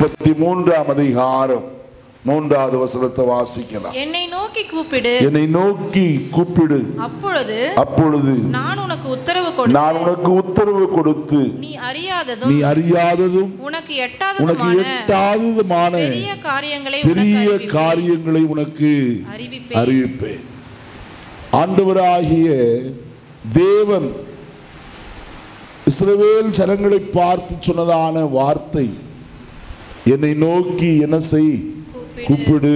முப்பத்தி மூன்றாம் அதிகாரம் மூன்றாவது வசனத்தை வாசிக்கலாம் என்னை நோக்கி கூப்பிடு என்னை நோக்கி கூப்பிடு அப்பொழுது அப்பொழுது நான் உனக்கு உத்தரவு நான் கொடுத்து உனக்கு உத்தரவு கொடுத்து நீ அறியாததும் நீ அறியாததும் உனக்கு உனக்கு எட்டாததுமான எட்டாததுமான பெரிய காரியங்களை உனக்கு பெரிய அறிவிப்பேன். காரியங்களை உனக்கு அறிவிப்பேன் அறிவிப்பேன் ஆண்டவராகிய தேவன் இஸ்ரவேல் ஜனங்களை பார்த்து சொன்னதான வார்த்தை என்னை நோக்கி என்ன செய் கூப்பிடு. கூப்பிடு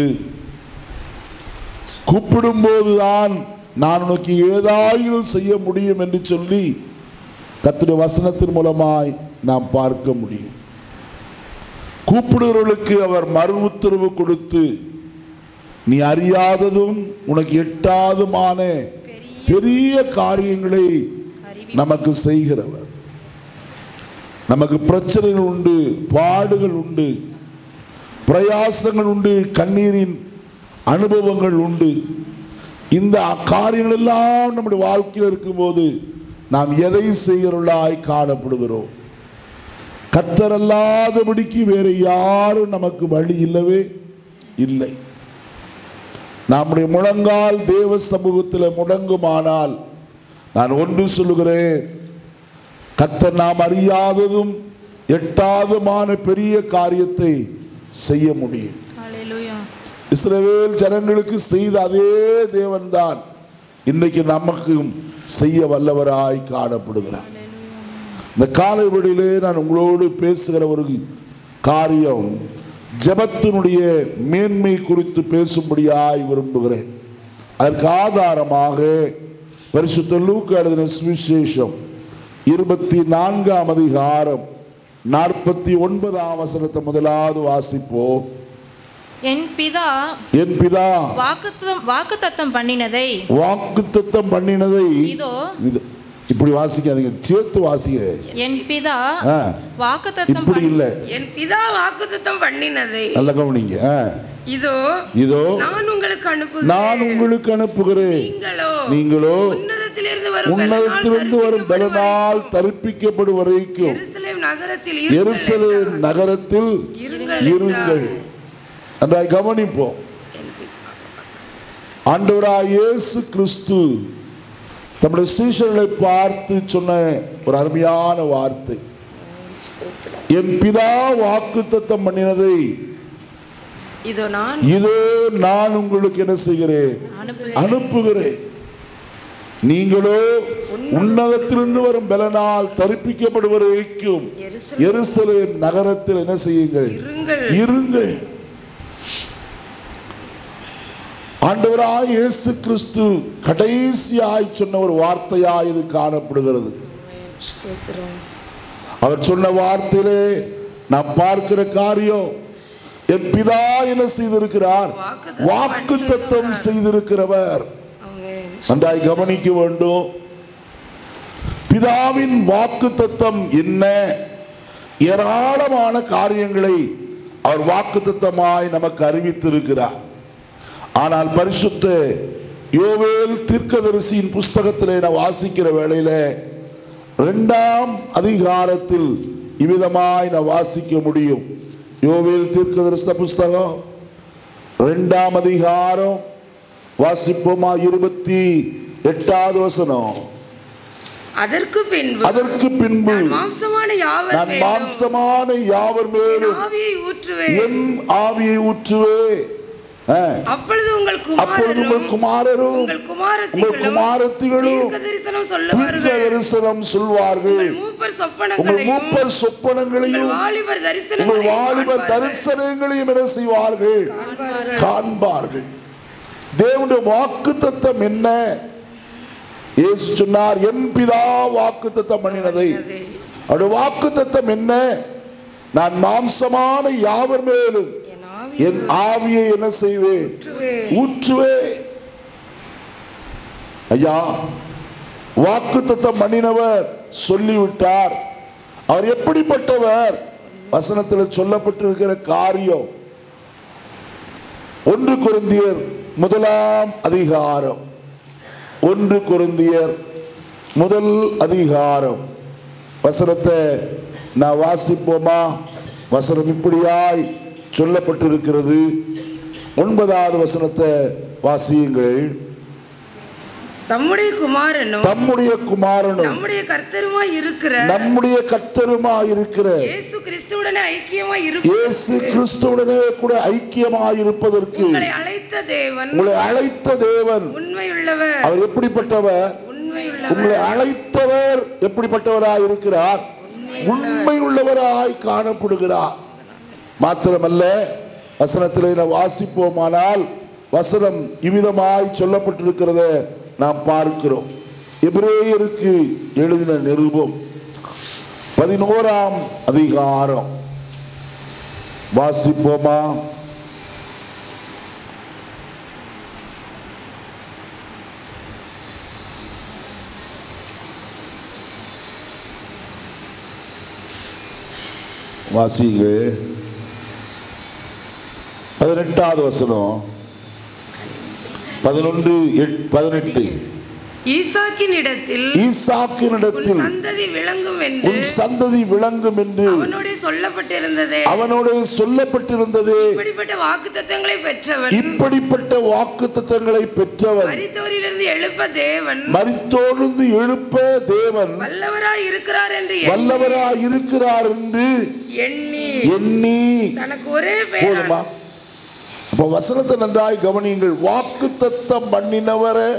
கூப்பிடும்போதுதான் நான் உனக்கு ஏதாயிலும் செய்ய முடியும் என்று சொல்லி கர்த்தருடைய வசனத்தின் மூலமாய் நாம் பார்க்க முடியும் கூப்பிடுகிறவர்களுக்கு அவர் மறு உத்தரவு கொடுத்து நீ அறியாததும் உனக்கு எட்டாதுமான பெரிய காரியங்களை நமக்கு செய்கிறவர் நமக்கு பிரச்சனைகள் உண்டு பாடுகள் உண்டு பிரயாசங்கள் உண்டு கண்ணீரின் அனுபவங்கள் உண்டு இந்த காரியங்கள் எல்லாம் நம்முடைய வாழ்க்கையில் இருக்கும்போது நாம் எதை செய்கிறவர்களாய் காணப்படுகிறோம் கத்தரல்லாதபடிக்கு வேறு யாரும் நமக்கு வழி இல்லவே இல்லை நம்முடைய முழங்கால் தேவ சமூகத்தில் முடங்குமானால் நான் ஒன்று சொல்லுகிறேன் கத்தர் நாம் அறியாததும் எட்டாதுமான பெரிய காரியத்தை செய்ய முடியும் ஹalleluya இஸ்ரவேல் ஜனங்களுக்கு செய்த அதே தேவன்தான் இன்னைக்கு நமக்கும் செய்ய வல்லவராய் காணப்படுகிறார் இந்த காலைவெளியிலே நான் உங்களோடு பேசுகிற ஒரு காரியம் ஜெபத்தினுடைய மேன்மை குறித்து பேசும்படியாய் விரும்புகிறேன் அதற்கு ஆதாரமாக பரிசுத்த லூக்கு எழுதின சுவிசேஷம் இருபத்தி நான்காம் அதிகாரம் நாற்பத்தி ஒன்பதாம் வசனத்தை முதலாவது வாசிப்போம் என் பிதா என் பிதா வாக்குத்தம் வாக்குத்தத்தம் பண்ணினதை வாக்குத்தத்தம் பண்ணினதை இதோ இது இப்படி வாசிக்காதீங்க சேர்த்து வாசிங்க என் பிதா ஆ, வாக்குத்தத்தம் இப்படி பண்ணி- இல்லை என் பிதா வாக்குத்தத்தம் பண்ணினதை நல்ல கவனிங்க ஆ. இதோ இதோ நான் உங்களுக்கு அனுப்புகிறேன் நான் உங்களுக்கு அனுப்புகிறேன் நீங்களோ நீங்களோ உன்னதத்திலிருந்து வரும் உன்னதத்திலிருந்து வரும் பலனால் தரிப்பிக்கப்படும் வரைக்கும் எருசலேம் நகரத்தில் எருசலேம் நகரத்தில் இருங்கள் இருங்கள் நன்றாய் கவனிப்போம் ஆண்டவராய் இயேசு கிறிஸ்து தம்முடைய சீஷர்களை பார்த்து சொன்ன ஒரு அருமையான வார்த்தை என் பிதா வாக்குத்தத்தம் பண்ணினதை இதோ நான் இதோ நான் உங்களுக்கு என்ன செய்கிறேன் அனுப்பு அனுப்புகிறேன் நீங்களோ உன்னதத்திலிருந்து வரும் பலனால் தரிப்பிக்கப்படுவ வரைக்கும் எருசலேம் எருசலேம் நகரத்தில் என்ன செய்யுங்கள் இருங்கள் இருங்கள் ஆண்டவராய் இயேசு கிறிஸ்து கடைசியாய் சொன்ன ஒரு வார்த்தையாய் இது காணப்படுகிறது ஸ்தோத்திரம். அவர் சொன்ன வார்த்தையிலே நாம் பார்க்கிற காரியம் என் பிதா என்ன செய்திருக்கிறார் வாக்குத்தத்தம் வாக்கு தத்தம் செய்திருக்கிறவர் ஆமென். நன்றாய் கவனிக்க வேண்டும் பிதாவின் வாக்கு தத்தம் என்ன ஏராளமான காரியங்களை அவர் வாக்கு தத்தமாய் நமக்கு அறிவித்திருக்கிறார் ஆனால் பரிசுத்த யோவேல் தீர்க்கதரிசியின் புஸ்தகத்திலே நான் வாசிக்கிற வேளையில இரண்டாம் அதிகாரத்தில் இவ்விதமாய் நான் வாசிக்க முடியும் யோவேல் தீர்க்கதரிசன புஸ்தகம் இரண்டாம் அதிகாரம் வாசிப்போமா இருபத்தி எட்டாவது வசனம் அதற்கு பின்பு அதற்கு பின்பு நான் மாம்சமான யாவர் நான் மேலும் மாம்சமான யாவர் என் மேலும் ஆவியை ஊற்றுவேன் என் ஆவியை ஊற்றுவே ஆ. அப்பொழுது உங்கள் அப்பொழுது உங்கள் குமாரரும் குமாரரும் உங்கள் உங்கள் குமாரத்திகளும் குமாரத்திகளும் தீர்க்க தரிசனம் தீர்க்க சொல்லுவார்கள் தரிசனம் சொல்வார்கள் உங்கள் மூப்பர் உங்கள் சொப்பனங்களையும் மூப்பர் சொப்பனங்களையும் உங்கள் வாலிபர் உங்கள் தரிசனங்களையும் வாலிபர் காண்பார்கள். தரிசனங்களையும் என்ன செய்வார்கள் காண்பார்கள் தேவனுடைய வாக்கு தத்தம் என்ன இயேசு சொன்னார் என் பிதா வாக்கு தத்தம் பண்ணினதை அவருடைய வாக்கு தத்தம் என்ன நான் மாம்சமான யாவர் மேலும் என் ஆவி என் ஆவியை என்ன செய்வேன் ஊற்றுவேன். ஊற்றுவே ஐயா வாக்கு தத்தம் பண்ணினவர் சொல்லிவிட்டார் அவர் எப்படிப்பட்டவர் வசனத்தில் சொல்லப்பட்டிருக்கிற காரியம் ஒன்று குருந்தியர் முதலாம் அதிகாரம் ஒன்று குருந்தியர் முதல் அதிகாரம் வசனத்தை நான் வாசிப்போமா வசனம் இப்படியாய் சொல்லப்பட்டிருக்கிறது ஒன்பதாவது வசனத்தை வாசியுங்கள் தம்முடைய குமாரனும் தம்முடைய குமாரனும் நம்முடைய கர்த்தருமாய் இருக்கிற நம்முடைய கத்தருமாய் இருக்கிற இயேசு கிறிஸ்துவுடனே ஐக்கியமாய் இருப்ப இயேசு கிறிஸ்துவுடனே கூட ஐக்கியமாய் இருப்பதற்கு உங்களை அழைத்த தேவன் உங்களை அழைத்த தேவன் உண்மையுள்ளவர் அவர் எப்படிப்பட்டவர் உண்மையுள்ளவர் உங்களை அழைத்தவர் எப்படிப்பட்டவராய் இருக்கிறார் உண்மை உள்ளவராய் காணப்படுகிறார் மாத்திரமல்ல வசனத்திலே நாம் வாசிப்போமானால் வசனம் இவ்விதமாய் சொல்லப்பட்டிருக்கிறத நாம் பார்க்கிறோம் எபிரேயருக்கு எழுதின நிருபம் பதினோராம் அதிகாரம் வாசிப்போமா வாசிங்கள் பதினெட்டாவது வசனம் பதினொன்று எட்- பதினெட்டு ஈசாக்கின் இடத்தில் உன் ஈசாக்கினிடத்தில் சந்ததி விளங்கும் என்று உன் சந்ததி விளங்கும் என்று அவனோட சொல்லப்பட்டிருந்ததே அவனோட சொல்லப்பட்டிருந்ததே இப்படிப்பட்ட வாக்கு தத்தங்களை பெற்றவன் இப்படிப்பட்ட வாக்கு தத்தங்களை பெற்றவன் மரித்தோரிலிருந்து எழுப்ப தேவன் மரித்தோர்ந்து எழுப்ப தேவன் வல்லவராய் இருக்கிறார் என்று எண்ணி- வல்லவராய் இருக்கிறார் என்று எண்ணி எண்ணி தனக்கு ஒரே பெயர் போதுமா அப்ப வசனத்தை நன்றாய் கவனியுங்கள் வாக்கு தத்தம் பண்ணினவரை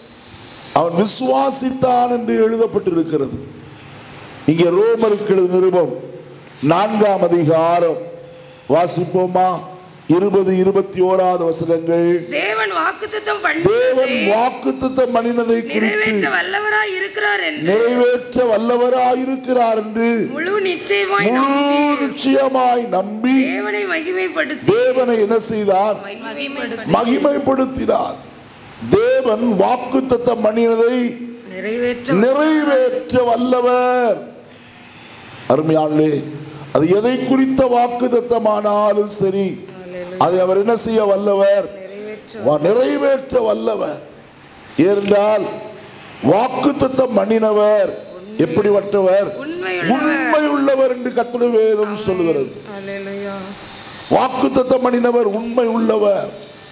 அவன் விசுவாசித்தான் என்று எழுதப்பட்டிருக்கிறது இங்கே ரோமருக்கு எழுதின நிருபம் நான்காம் அதிகாரம் வாசிப்போமா இருபது இருபத்தி ஓராவது வசனங்கள் தேவன் வாக்குத்தத்தம் தேவன் பண்ணி வாக்கு தத்தம் பண்ணினதை குறித்து நிறைவேற்ற வல்லவராய் இருக்கிறார் என்று நிறைவேற்ற வல்லவராயிருக்கிறார் என்று முழு நிச்சயமாய் முழு நம்பி நிச்சயமாய் நம்பி தேவனை மகிமைப்படுத்தி தேவனை என்ன செய்தார் மகிமைப்படுத்தி மகிமைப்படுத்தினார் தேவன் வாக்கு தத்தம் பண்ணினதை நிறைவேற்ற நிறைவேற்ற வல்லவர் அருமையாளே அது எதை குறித்த வாக்கு தத்தமானாலும் சரி அதை அவர் என்ன செய்ய வல்லவர் வ- நிறைவேற்ற வல்லவர் ஏனென்றால் வாக்கு தத்தம் பண்ணினவர் எப்படிப்பட்டவர் உண்மையுள்ளவர். உண்மை உள்ளவர் என்று கத்துடைய வேதம் சொல்லுகிறது அல்லேலூயா வாக்கு தத்தம் பண்ணினவர் உண்மை உள்ளவர்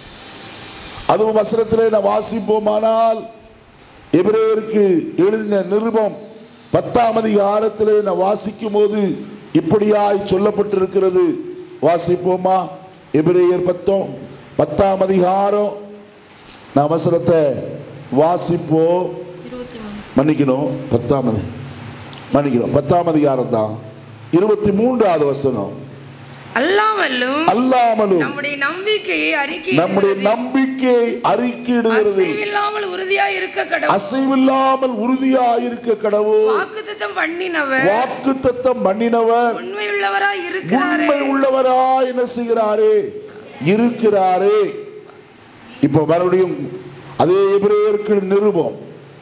அதுவும் வசனத்திலே நான் வாசிப்போமானால் எபிரேயருக்கு எழுதின நிருபம் பத்தாம் அதிகாரத்திலே நான் வாசிக்கும் போது இப்படியாய் சொல்லப்பட்டிருக்கிறது வாசிப்போமா எபிரேயர் பத்தோம் பத்தாம் அதிகாரம் நான் வசனத்தை வாசிப்போம் இருபத்தி மூணு மன்னிக்கணும் பத்தாம் அதி- மன்னிக்கணும் பத்தாம் அதிகாரம் தான் இருபத்தி மூன்றாவது வசனம் அல்லாமலும் அல்லாமலும் நம்முடைய நம்பிக்கையை அறிக்கை நம்முடைய நம்பிக்கையை அறிக்கையிடுகிறது அசைவில்லாமல் உறுதியாய் இருக்க கடவுள் அசைவில்லாமல் உறுதியாயிருக்க கடவுள் வாக்குத்தத்தம் பண்ணினவர் வாக்கு தத்தம் பண்ணினவர் உண்மையுள்ளவராய் இருக்கிறாரே உண்மை உள்ளவரா என்ன செய்கிறாரே இருக்கிறாரே இப்போ மறுபடியும் அதே எபிரேயருக்கு நிருபம்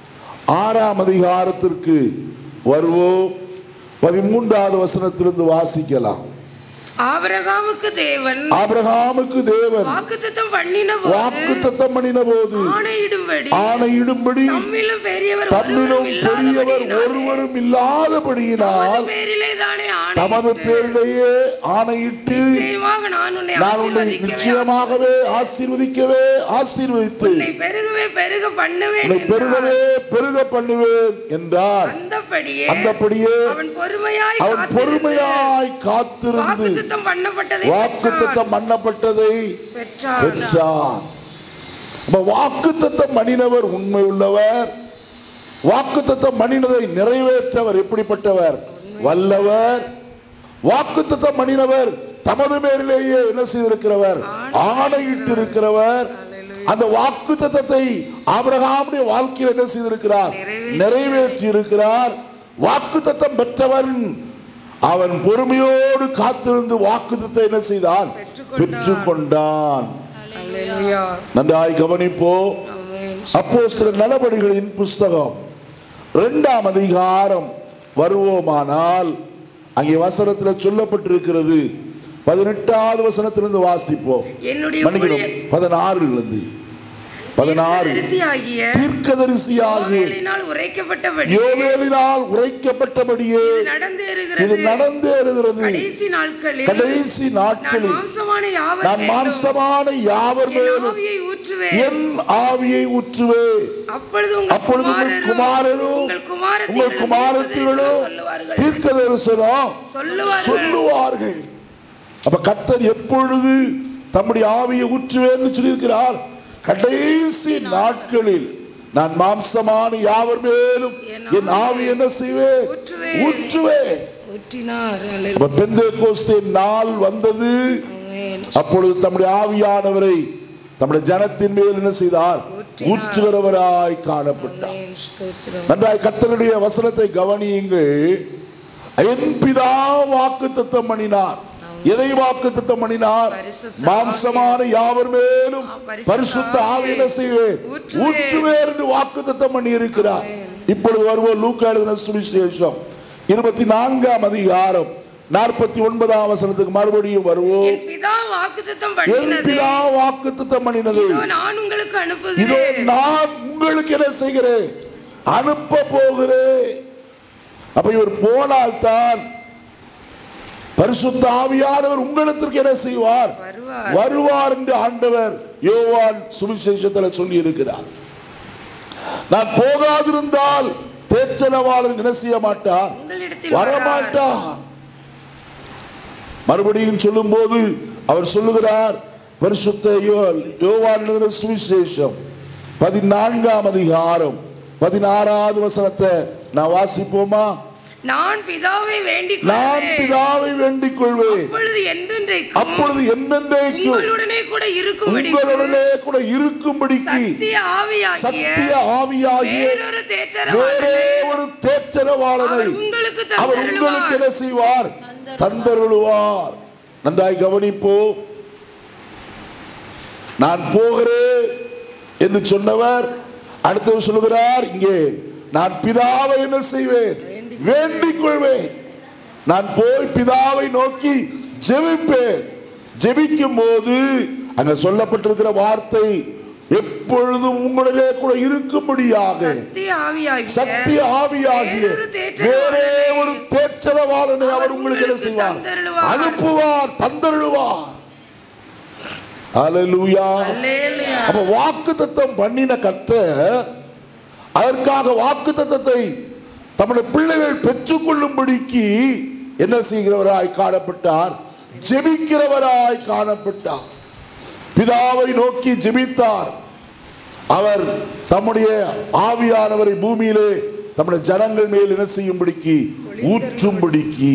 ஆறாம் அதிகாரத்திற்கு வருவோம் பதிமூன்றாவது வசனத்திலிருந்து வாசிக்கலாம் ஆபிரகாமுக்கு தேவன் ஆபிரகாமுக்கு தேவன் வாக்குத்தத்தம் பண்ணின போது வாக்கு தத்தம் பண்ணின போது ஆணையிடும்படி ஆணையிடும்படி தம்மிலும் பெரியவர் தம்மிலும் ஒருவரும் பெரியவர் இல்லாதபடியினாலே ஒருவரும் இல்லாதபடியினால் தமது பேரிலே தானே தமது ஆணையிட்டு பேரிலேயே ஆணையிட்டு நிச்சயமாக நான் உன்னை நான் உன்னை ஆசீர்வதிக்கவே நிச்சயமாகவே ஆசீர்வதிக்கவே ஆசீர்வதித்து உன்னை பெருகவே பெருக பண்ணுவேன் உன்னை என்றார். பெருகவே பெருக பண்ணுவேன் என்றார் அந்தப்படியே அந்தபடியே அவன் பொறுமையாய் அவன் காத்திருந்து பொறுமையாய் காத்திருந்து வாக்குத்தத்தம் பண்ணப்பட்டதை வாக்குத்தத்தம் பண்ணப்பட்டதை பெற்றார் பெற்றார் அப்ப வாக்குத்தத்தம் பண்ணினவர் உண்மை உள்ளவர் வாக்குத்தத்தம் பண்ணினதை நிறைவேற்றவர் எப்படிப்பட்டவர் வல்லவர் வாக்குத்தத்தம் பண்ணினவர் தமது மேலிலேயே என்ன செய்திருக்கிறவர் ஆணையிட்டு இருக்கிறவர் அந்த வாக்கு தத்தத்தை ஆபிரகாமுடைய வாழ்க்கையில் என்ன செய்திருக்கிறார் நிறைவேற்றி இருக்கிறார் வாக்கு தத்தம் பெற்றவன் அவன் பொறுமையோடு காத்திருந்து வாக்கு என்ன செய்தான் பெற்றுக்கொண்டான் அல்லேலூயா நன்றாய் கவனிப்போம் ஆமென் அப்போஸ்தல நடவடிக்கைகளின் புஸ்தகம் இரண்டாம் அதிகாரம் வருவோமானால் அங்கே வசனத்தில் சொல்லப்பட்டிருக்கிறது பதினெட்டாவது வசனத்திலிருந்து வாசிப்போம் என்னுடைய மன்னிக்கணும் ஊழிய- பதினாறுலேருந்து பதினாறு தரிசியாகிய தீர்க்கதரிசியாகிய யோவேலினால் உரைக்கப்பட்டபடி யோவேலினால் உரைக்கப்பட்டபடியே இது இது நடந்தேறுகிறது நடந்தேறுகிறது கடைசி நாட்களில் கடைசி நான் நாட்களில் மாம்சமான யாவர் நான் மேலும் மாம்சமான யாவர் என் மேலும் ஆவியை ஊற்றுவேன் என் ஆவியை ஊற்றுவே அப்பொழுது உங்கள் அப்பொழுது உங்கள் குமாரரும் உங்கள் குமாரத்திகளும் உங்கள் குமாரத்திகளும் சொல்லுவார்கள் தீர்க்க தரிசனம் சொல்லுவார்கள் சொல்லுவார்கள் அப்ப கத்தர் எப்பொழுது தம்முடைய ஆவியை ஊற்றுவேன்னு சொல்லியிருக்கிறார் கடைசி நாட்களில் நான் மாம்சமான யாவர் மேலும் என் ஆவி என்ன செய்வேன் ஊற்றுவேன். ஊற்றுவேன் ஊற்றினார் அப்ப பெந்தேகோஸ்தே நாள் வந்தது ஆமென். அப்பொழுது தம்முடைய ஆவியானவரை தம்முடைய ஜனத்தின் மேல் என்ன செய்தார் ஊற்றினார். ஊற்றுகிறவராய் காணப்பட்டார் ஆமென். ஸ்தோத்திரம் நன்றாய் கர்த்தருடைய வசனத்தை கவனியுங்கள் என் பிதா வாக்கு தத்தம் பண்ணினார் எதை வாக்கு தத்தம் பண்ணினார் பரிசுத்த மாம்சமான யாவர் மேலும் ஆ, பரிசுத்த பரிசுத்த ஆவி ஆவியை என்ன செய்வேன் ஊற்றுவேன். ஊற்றுவேன் என்று வாக்கு தத்தம் பண்ணி இருக்கிறார் இப்பொழுது வருவோம் லூக்கா எழுதின சுவிசேஷம் இருபத்தி நான்காம் அதிகாரம் நாற்பத்தி ஒன்பதாம் வசனத்துக்கு மறுபடியும் வருவோம் என் பிதா வாக்குத்தத்தம் என் பண்ணினதை பிதா வாக்கு தத்தம் பண்ணினது இதோ நான் உங்களுக்கு இதோ அனுப்புகிறேன் நான் உங்களுக்கு என்ன செய்கிறேன் அனுப்ப போகிறேன் அப்ப இவர் போனால்தான் பரிசுத்த ஆவியானவர் உங்களிடத்திற்கு என்ன செய்வார் வருவார். வருவார் என்று ஆண்டவர் யோவான் சுவிசேஷத்தில் சொல்லி இருக்கிறார் நான் போகாதிருந்தால் தேச்சனவாளன் என்ன செய்ய மாட்டார் உங்களிடத்தில் வரார். வரமாட்டார் மறுபடியும் சொல்லும்போது அவர் சொல்லுகிறார் பரிசுத்த யோவான் யோவான் எழுதின சுவிசேஷம் பதினான்காம் அதிகாரம் பதினாறாவது வசனத்தை நான் வாசிப்போமா நான் பிதாவை வேண்டிக் நான் கொள்வேன் பிதாவை வேண்டிக் கொள்வேன் அப்பொழுது என்றென்றைக்கும் அப்பொழுது என்னென்றைக்கும் உங்களுடனே கூட இருக்கும்படி உங்களுடனே கூட இருக்கும்படிக்கு சத்திய ஆவியாகிய சத்திய ஆவியாகிய வேறொரு தேற்றரவாளனை வேறே ஒரு தேற்றரவாளனை அவர் உங்களுக்கு அவர் உங்களுக்கு என்ன தந்தருளுவார். செய்வார் தந்தருளுவார் நன்றாய் கவனிப்போம் நான் போகிறேன் என்று சொன்னவர் அடுத்தவர் சொல்லுகிறார் இங்கே நான் பிதாவை என்ன செய்வேன் வேண்டிக் கொள்வேன் நான் போய் பிதாவை நோக்கி ஜெபிப்பேன் ஜெபிக்கும் போது அங்க சொல்லப்பட்டிருக்கிற வார்த்தை எப்பொழுதும் உங்களுடைய கூட இருக்கும்படியாக சத்திய ஆவியாகிய சத்திய ஆவியாகிய வேறொரு தேற்றரவாளனை வேறே ஒரு தேற்றரவாளனை அவர் உங்களுக்கு என்ன செய்வார் தந்தருளுவார். அனுப்புவார் தந்தருளுவார் அல்லேலூயா அல்லேலூயா. அப்ப வாக்கு தத்தம் பண்ணின கர்த்தர் அதற்காக வாக்கு தத்தத்தை தம்முடைய பிள்ளைகள் பெற்றுக்கொள்ளும்படிக்கு என்ன செய்கிறவராய் காணப்பட்டார் ஜெபிக்கிறவராய் காணப்பட்டார் பிதாவை நோக்கி ஜெபித்தார் அவர் தம்முடைய ஆவியானவரை பூமியிலே தம்முடைய ஜனங்கள் மேல் என்ன செய்யும்படிக்கு ஊற்றும்படிக்கு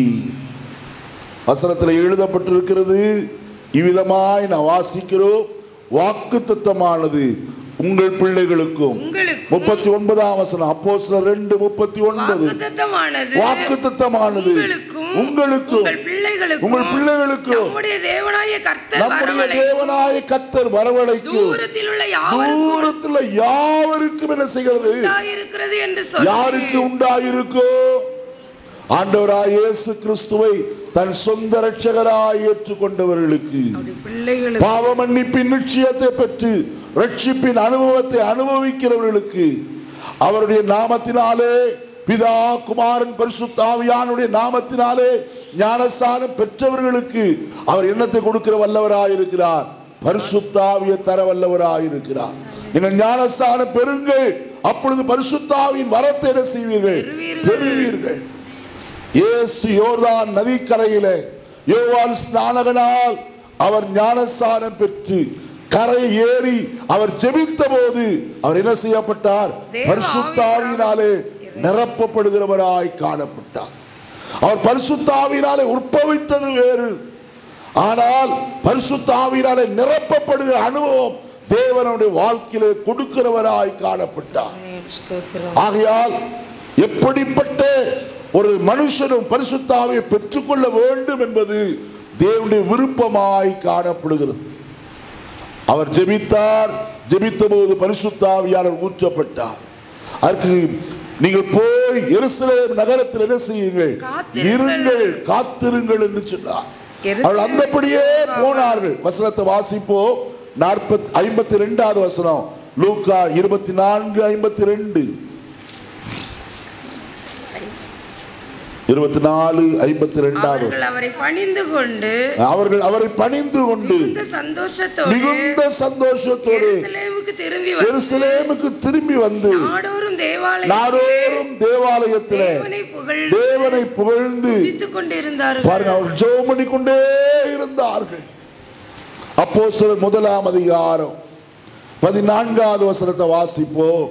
வசனத்தில் எழுதப்பட்டிருக்கிறது இவ்விதமாய் நான் வாசிக்கிறோம் வாக்கு தத்தமானது உங்கள் பிள்ளைகளுக்கும் உங்களுக்கும் முப்பத்தி ஒன்பதாம் வசனம் அப்போ ரெண்டு முப்பத்தி ஒன்பது வாக்குத்தத்தமானது வாக்கு தத்தமானது உங்களுக்கும் உங்களுக்கும் உங்கள் பிள்ளைகளுக்கும் உங்கள் பிள்ளைகளுக்கும் நம்முடைய தேவனாய கர்த்தர் நம்முடைய வரவழைக்கும் தேவனாய கத்தர் வரவழைக்கும் தூரத்தில் உள்ள யாவருக்கும் தூரத்துல யாவருக்கும் என்ன செய்கிறது உண்டாயிருக்கிறது என்று சொல்லி யாருக்கு உண்டாயிருக்கோ ஆண்டவராய் இயேசு கிறிஸ்துவை தன் சொந்த ரட்சகராய் ஏற்றுக்கொண்டவர்களுக்கு அவருடைய பிள்ளைகளுக்கு பாவ மன்னிப்பின் நிச்சயத்தை பெற்று ரட்சிப்பின் அனுபவத்தை அனுபவிக்கிறவர்களுக்கு அவருடைய நாமத்தினாலே பிதா குமாரன் பரிசுத்தாவியானுடைய நாமத்தினாலே ஞானஸ்தானம் பெற்றவர்களுக்கு அவர் எண்ணத்தை கொடுக்கிற வல்லவராயிருக்கிறார் பரிசுத்தாவியை தர வல்லவராயிருக்கிறார் நீங்கள் ஞானஸ்தானம் பெறுங்கள் அப்பொழுது பரிசுத்தாவின் வரத்தை என்ன செய்வீர்கள் பெறுவீர்கள். பெறுவீர்கள் இயேசு யோர்தான் நதிக்கரையிலே யோவான் ஸ்நானகனால் அவர் ஞானஸ்தானம் பெற்று கரை ஏறி அவர் ஜெபித்த போது அவர் என்ன செய்யப்பட்டார் தேவ பரிசுத்தாவியினாலே நிரப்பப்படுகிறவராய் காணப்பட்டார் அவர் பரிசுத்தாவியினாலே உற்பவித்தது வேறு ஆனால் பரிசுத்தாவியினாலே நிரப்பப்படுகிற அனுபவம் தேவனுடைய வாழ்க்கையிலே கொடுக்கிறவராய் காணப்பட்டார் ஆமென். ஸ்தோத்திரம் ஆகையால் எப்படிப்பட்ட ஒரு மனுஷனும் பரிசுத்தாவை பெற்றுக்கொள்ள வேண்டும் என்பது தேவனுடைய விருப்பமாய் காணப்படுகிறது அவர் ஜெபித்தார் ஜெபித்த போது பரிசுத்தாவியாளர் ஊற்றப்பட்டார் அதற்கு நீங்கள் போய் எருசலேம் நகரத்தில் என்ன செய்யுங்கள் காத்திருங்கள். இருங்கள் காத்திருங்கள் என்று சொன்னார் எருசலேம் அவர்கள் அந்தபடியே போனார்கள் வசனத்தை வாசிப்போம் நாற்பத்தி ஐம்பத்தி ரெண்டாவது வசனம் லூக்கா இருபத்தி நான்கு ஐம்பத்தி ரெண்டு இருபத்தி நாலு ஐம்பத்தி ரெண்டாவது அவர்கள் அவரை பணிந்து கொண்டு அவர்கள் அவரை பணிந்து கொண்டு மிகுந்த சந்தோஷத்தோடு மிகுந்த சந்தோஷத்தோடு எருசலேமுக்கு திரும்பி வந்து எருசலேமுக்கு திரும்பி வந்து நாடோறும் தேவாலயம் நாடோறும் தேவாலயத்திலே தேவனை புகழ்ந்து தேவனை புகழ்ந்து துதித்துக் கொண்டிருந்தார்கள் பாருங்க அவர் ஜெபம் பண்ணி கொண்டே இருந்தார்கள் அப்போஸ்தலர் முதலாம் அதிகாரம் பதினான்காவது வசனத்தை வாசிப்போம்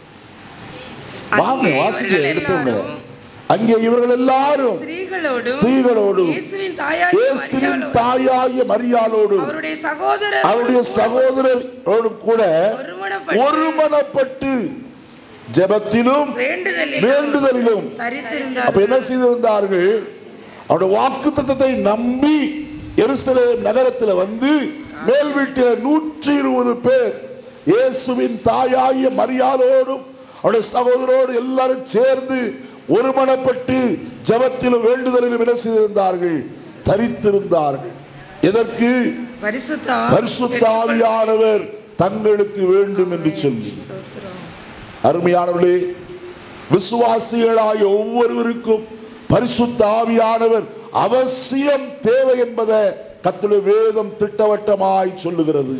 வாங்க அங்கே வாசிக்க இவர்கள் எடுத்தோங்க எல்லாரும் அங்கே இவர்கள் எல்லாரும் ஸ்திரீகளோடும் ஸ்திரீகளோடும் இயேசுவின் தாயாகிய இயேசுவின் மரியாளோடும் தாயாகிய மரியாளோடும் அவருடைய சகோதரர் அவருடைய சகோதரரோடும் கூட ஒருமனப்பட்டு ஒருமனப்பட்டு ஜெபத்திலும் வேண்டுதலில் வேண்டுதலிலும் தரித்திருந்தார் அப்ப என்ன செய்திருந்தார்கள் அவருடைய வாக்கு தத்தத்தை நம்பி எருசலேம் நகரத்துல வந்து மேல் வீட்டில நூற்றி இருபது பேர் இயேசுவின் தாயாகிய மரியாதோடும் அவருடைய சகோதரோடு எல்லாரும் சேர்ந்து ஒருமனப்பட்டு ஜெபத்திலும் வேண்டுதலிலும் என்ன செய்திருந்தார்கள் தரித்திருந்தார்கள் எதற்கு பரிசுத்தா பரிசுத்தாவியானவர் தங்களுக்கு வேண்டும் என்று சொல்லி அருமையானவர்களே விசுவாசிகளாகிய ஒவ்வொருவருக்கும் பரிசுத்த ஆவியானவர் அவசியம் தேவை என்பதை கத்துடைய வேதம் திட்டவட்டமாய் சொல்லுகிறது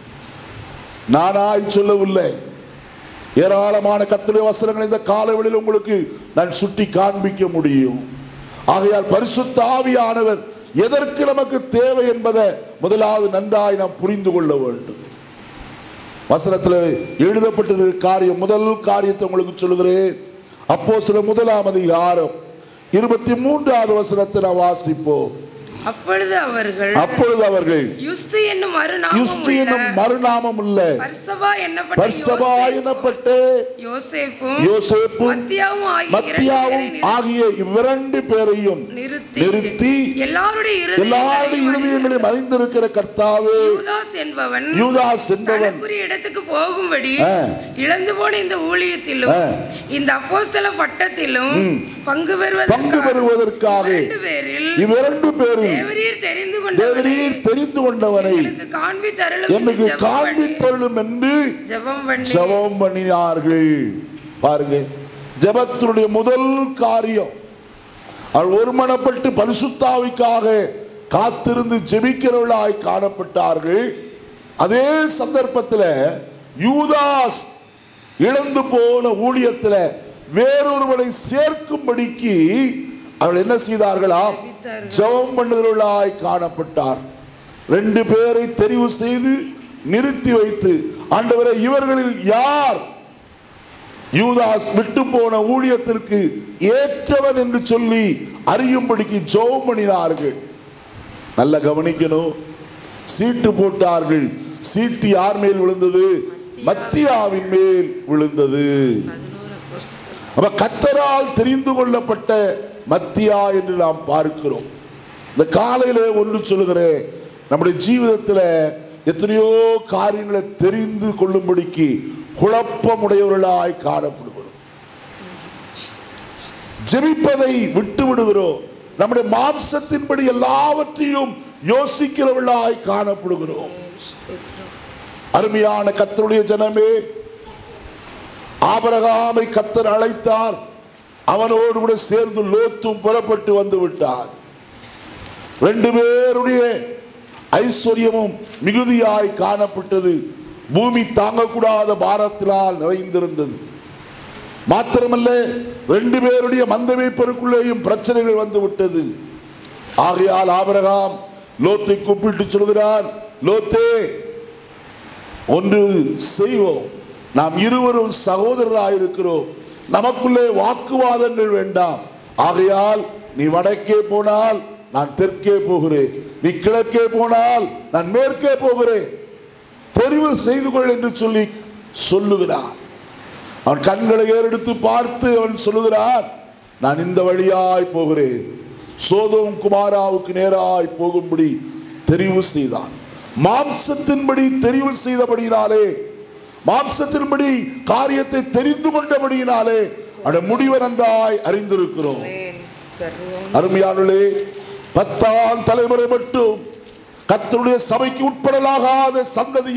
நானாய் சொல்லவில்லை ஏராளமான கத்துடைய வசனங்கள் இந்த காலவெளியில் உங்களுக்கு நான் சுட்டி காண்பிக்க முடியும் ஆகையால் பரிசுத்த ஆவியானவர் எதற்கு நமக்கு தேவை என்பதை முதலாவது நன்றாய் நாம் புரிந்து கொள்ள வேண்டும் வசனத்தில் எழுதப்பட்டிருக்கிற காரியம் முதல் காரியத்தை உங்களுக்கு சொல்லுகிறேன் அப்போ சில முதலாம் அதிகாரம் இருபத்தி மூன்றாவது வசனத்தை நாம் வாசிப்போம் அப்பொழுது அவர்கள் அப்பொழுது அவர்கள் யுஸ்து என்னும் மறுநாமம் யுஸ்து என்னும் உள்ள மறுநாமம் உள்ள பர்சபா என்னப்பட்ட பர்சபா யோசேப்பு- எனப்பட்ட யோசேப்பும் யோசேப்பும் மத்தியாவும் ஆகிய இரண்டு மத்தியாவும் பேரை ஆகிய இவ்விரண்டு பேரையும் நிறுத்தி நிறுத்தி எல்லாருடைய எல்லாருடைய இருதயங்களையும் இருதயங்களையும் அறிந்திருக்கிற கர்த்தாவே யூதாஸ் என்பவன் யூதாஸ் என்பவன் தனக்குரிய இடத்துக்கு போகும்படி ஆ. இழந்து போன இந்த ஊழியத்திலும் ஆ. இந்த அப்போஸ்தல பட்டத்திலும் பங்கு பங்கு பெறுவதற்காக பெறுவதற்காக இரண்டு பேரில் இவ்விரண்டு பேரும் தேவரீர் தெரிந்து கொண்டவனை தேவரீர் தெரிந்து கொண்டவனை எனக்கு காண்பித்தருளும் எனக்கு என்று ஜெபம் காண்பி பண்ணி- தருளும் என்று ஜெபம் பண்ணி ஜெபம் பண்ணினார்கள் பாருங்க ஜெபத்தினுடைய முதல் காரியம் அவள் ஒருமனப்பட்டு பரிசுத்தாவிக்காக காத்திருந்து ஜெபிக்கிறவர்களாய் காணப்பட்டார்கள் அதே சந்தர்ப்பத்தில் யூதாஸ் இழந்து போன ஊழியத்தில் வேறொருவனை சேர்க்கும்படிக்கு அவள் என்ன செய்தார்களாம் ஜெபம் பண்ணுகிறவர்களாய் காணப்பட்டார் ரெண்டு பேரை தெரிவு செய்து நிறுத்தி வைத்து ஆண்டவரை இவர்களில் யார் யூதாஸ் விட்டு போன ஊழியத்திற்கு ஏற்றவன் என்று சொல்லி அறியும்படிக்கு ஜெபம் பண்ணினார்கள் நல்ல கவனிக்கணும் சீட்டு போட்டார்கள் சீட்டு யார் மேல் விழுந்தது மத்தியாவின் மேல் விழுந்தது அப்ப கத்தரால் தெரிந்து கொள்ளப்பட்ட மத்தியா என்று நாம் பார்க்கிறோம் இந்த காலையில ஒன்று சொல்லுகிறேன் நம்முடைய ஜீவிதத்தில் எத்தனையோ காரியங்களை தெரிந்து கொள்ளும்படிக்கு குழப்பமுடையவர்களாய் காணப்படுகிறோம் ஜெபிப்பதை விட்டு விடுகிறோம் நம்முடைய மாம்சத்தின்படி எல்லாவற்றையும் யோசிக்கிறவர்களாய் காணப்படுகிறோம் அருமையான கத்தருடைய ஜனமே ஆபரகாமை கத்தர் அழைத்தார் அவனோடு கூட சேர்ந்து லோத்தும் புறப்பட்டு வந்து விட்டார் ரெண்டு பேருடைய ஐஸ்வர்யமும் மிகுதியாய் காணப்பட்டது பூமி தாங்கக்கூடாத பாரத்தினால் நிறைந்திருந்தது மாத்திரமல்ல ரெண்டு பேருடைய மந்தமை பெருக்குள்ளேயும் பிரச்சனைகள் வந்து விட்டது ஆகையால் ஆபரகாம் லோத்தை கூப்பிட்டு சொல்கிறார் லோத்தே ஒன்று செய்வோம் நாம் இருவரும் சகோதரராக இருக்கிறோம் நமக்குள்ளே வாக்குவாதங்கள் வேண்டாம் ஆகையால் நீ வடக்கே போனால் நான் தெற்கே போகிறேன் நீ கிழக்கே போனால் நான் மேற்கே போகிறேன் தெரிவு செய்து கொள் என்று சொல்லி சொல்லுகிறான் அவன் கண்களை ஏறெடுத்து பார்த்து அவன் சொல்லுகிறான் நான் இந்த வழியாய் போகிறேன் சோதோம் குமாராவுக்கு நேராய் போகும்படி தெரிவு செய்தான் மாம்சத்தின்படி தெரிவு செய்தபடியினாலே மாம்சத்தின்படி காரியத்தை தெரிந்து கொண்டபடியினாலே அந்த முடிவு நன்றாய் அறிந்திருக்கிறோம் அருமையானே பத்தாம் தலைமுறை மட்டும் கர்த்தருடைய சபைக்கு உட்படலாகாத சந்ததியை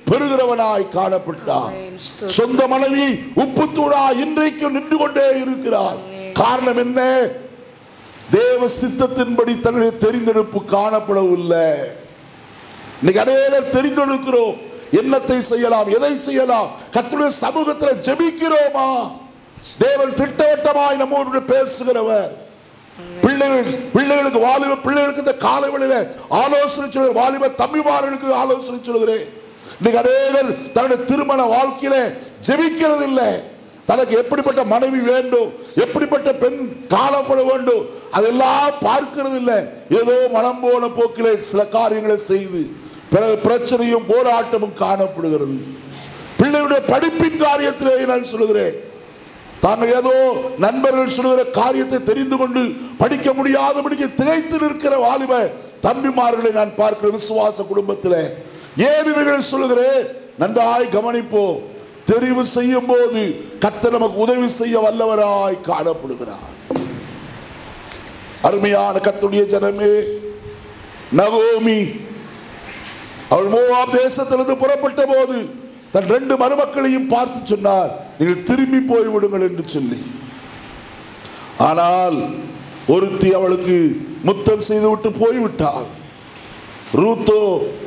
பெறுகிறவனாய் காணப்பட்டான் சொந்த மனைவி உப்புத்தூடா இன்றைக்கும் நின்று கொண்டே இருக்கிறார் காரணம் என்ன தேவ சித்தத்தின்படி தன்னுடைய தெரிந்தெடுப்பு காணப்படவில்லை இன்னைக்கு அநேகர் தெரிந்தெடுக்கிறோம் என்னத்தை செய்யலாம் எதை செய்யலாம் கர்த்தருடைய சமூகத்தில் ஜெபிக்கிறோமா தேவன் திட்டவட்டமாய் நம்மோடு பேசுகிறவர் பிள்ளைகள் பிள்ளைகளுக்கு வாலிப பிள்ளைகளுக்கு இந்த காலவெளியில ஆலோசனை சொல்கிறேன் வாலிப தம்பிமார்களுக்கு ஆலோசனை சொல்கிறேன் இன்னைக்கு அநேகர் தன்னுடைய திருமண வாழ்க்கையில ஜெபிக்கிறது இல்லை தனக்கு எப்படிப்பட்ட மனைவி வேண்டும் எப்படிப்பட்ட பெண் காணப்பட வேண்டும் அதெல்லாம் பார்க்கிறது இல்லை ஏதோ மனம் போன போக்கிலே சில காரியங்களை செய்து பிறகு பிரச்சனையும் போராட்டமும் காணப்படுகிறது பிள்ளையுடைய படிப்பின் காரியத்திலே நான் சொல்லுகிறேன் தான் ஏதோ நண்பர்கள் சொல்லுகிற காரியத்தை தெரிந்து கொண்டு படிக்க முடியாதபடிக்கு திகைத்து நிற்கிற வாலிப தம்பிமார்களை நான் பார்க்கிற விசுவாச குடும்பத்தில் ஏதுவைகளை சொல்லுகிறேன் நன்றாய் கவனிப்போம் தெரிவு செய்யும் போது கத்த நமக்கு உதவி செய்ய வல்லவராய் காணப்படுகிறார் அருமையான கத்துடைய ஜனமே நகோமி அவள் மோவாப் தேசத்திலிருந்து புறப்பட்ட போது தன் ரெண்டு மருமக்களையும் பார்த்து சொன்னார் நீங்கள் திரும்பி போய் விடுங்கள் என்று சொல்லி ஆனால் ஒருத்தி அவளுக்கு முத்தம் செய்துவிட்டு போய்விட்டாள் ரூத்தோ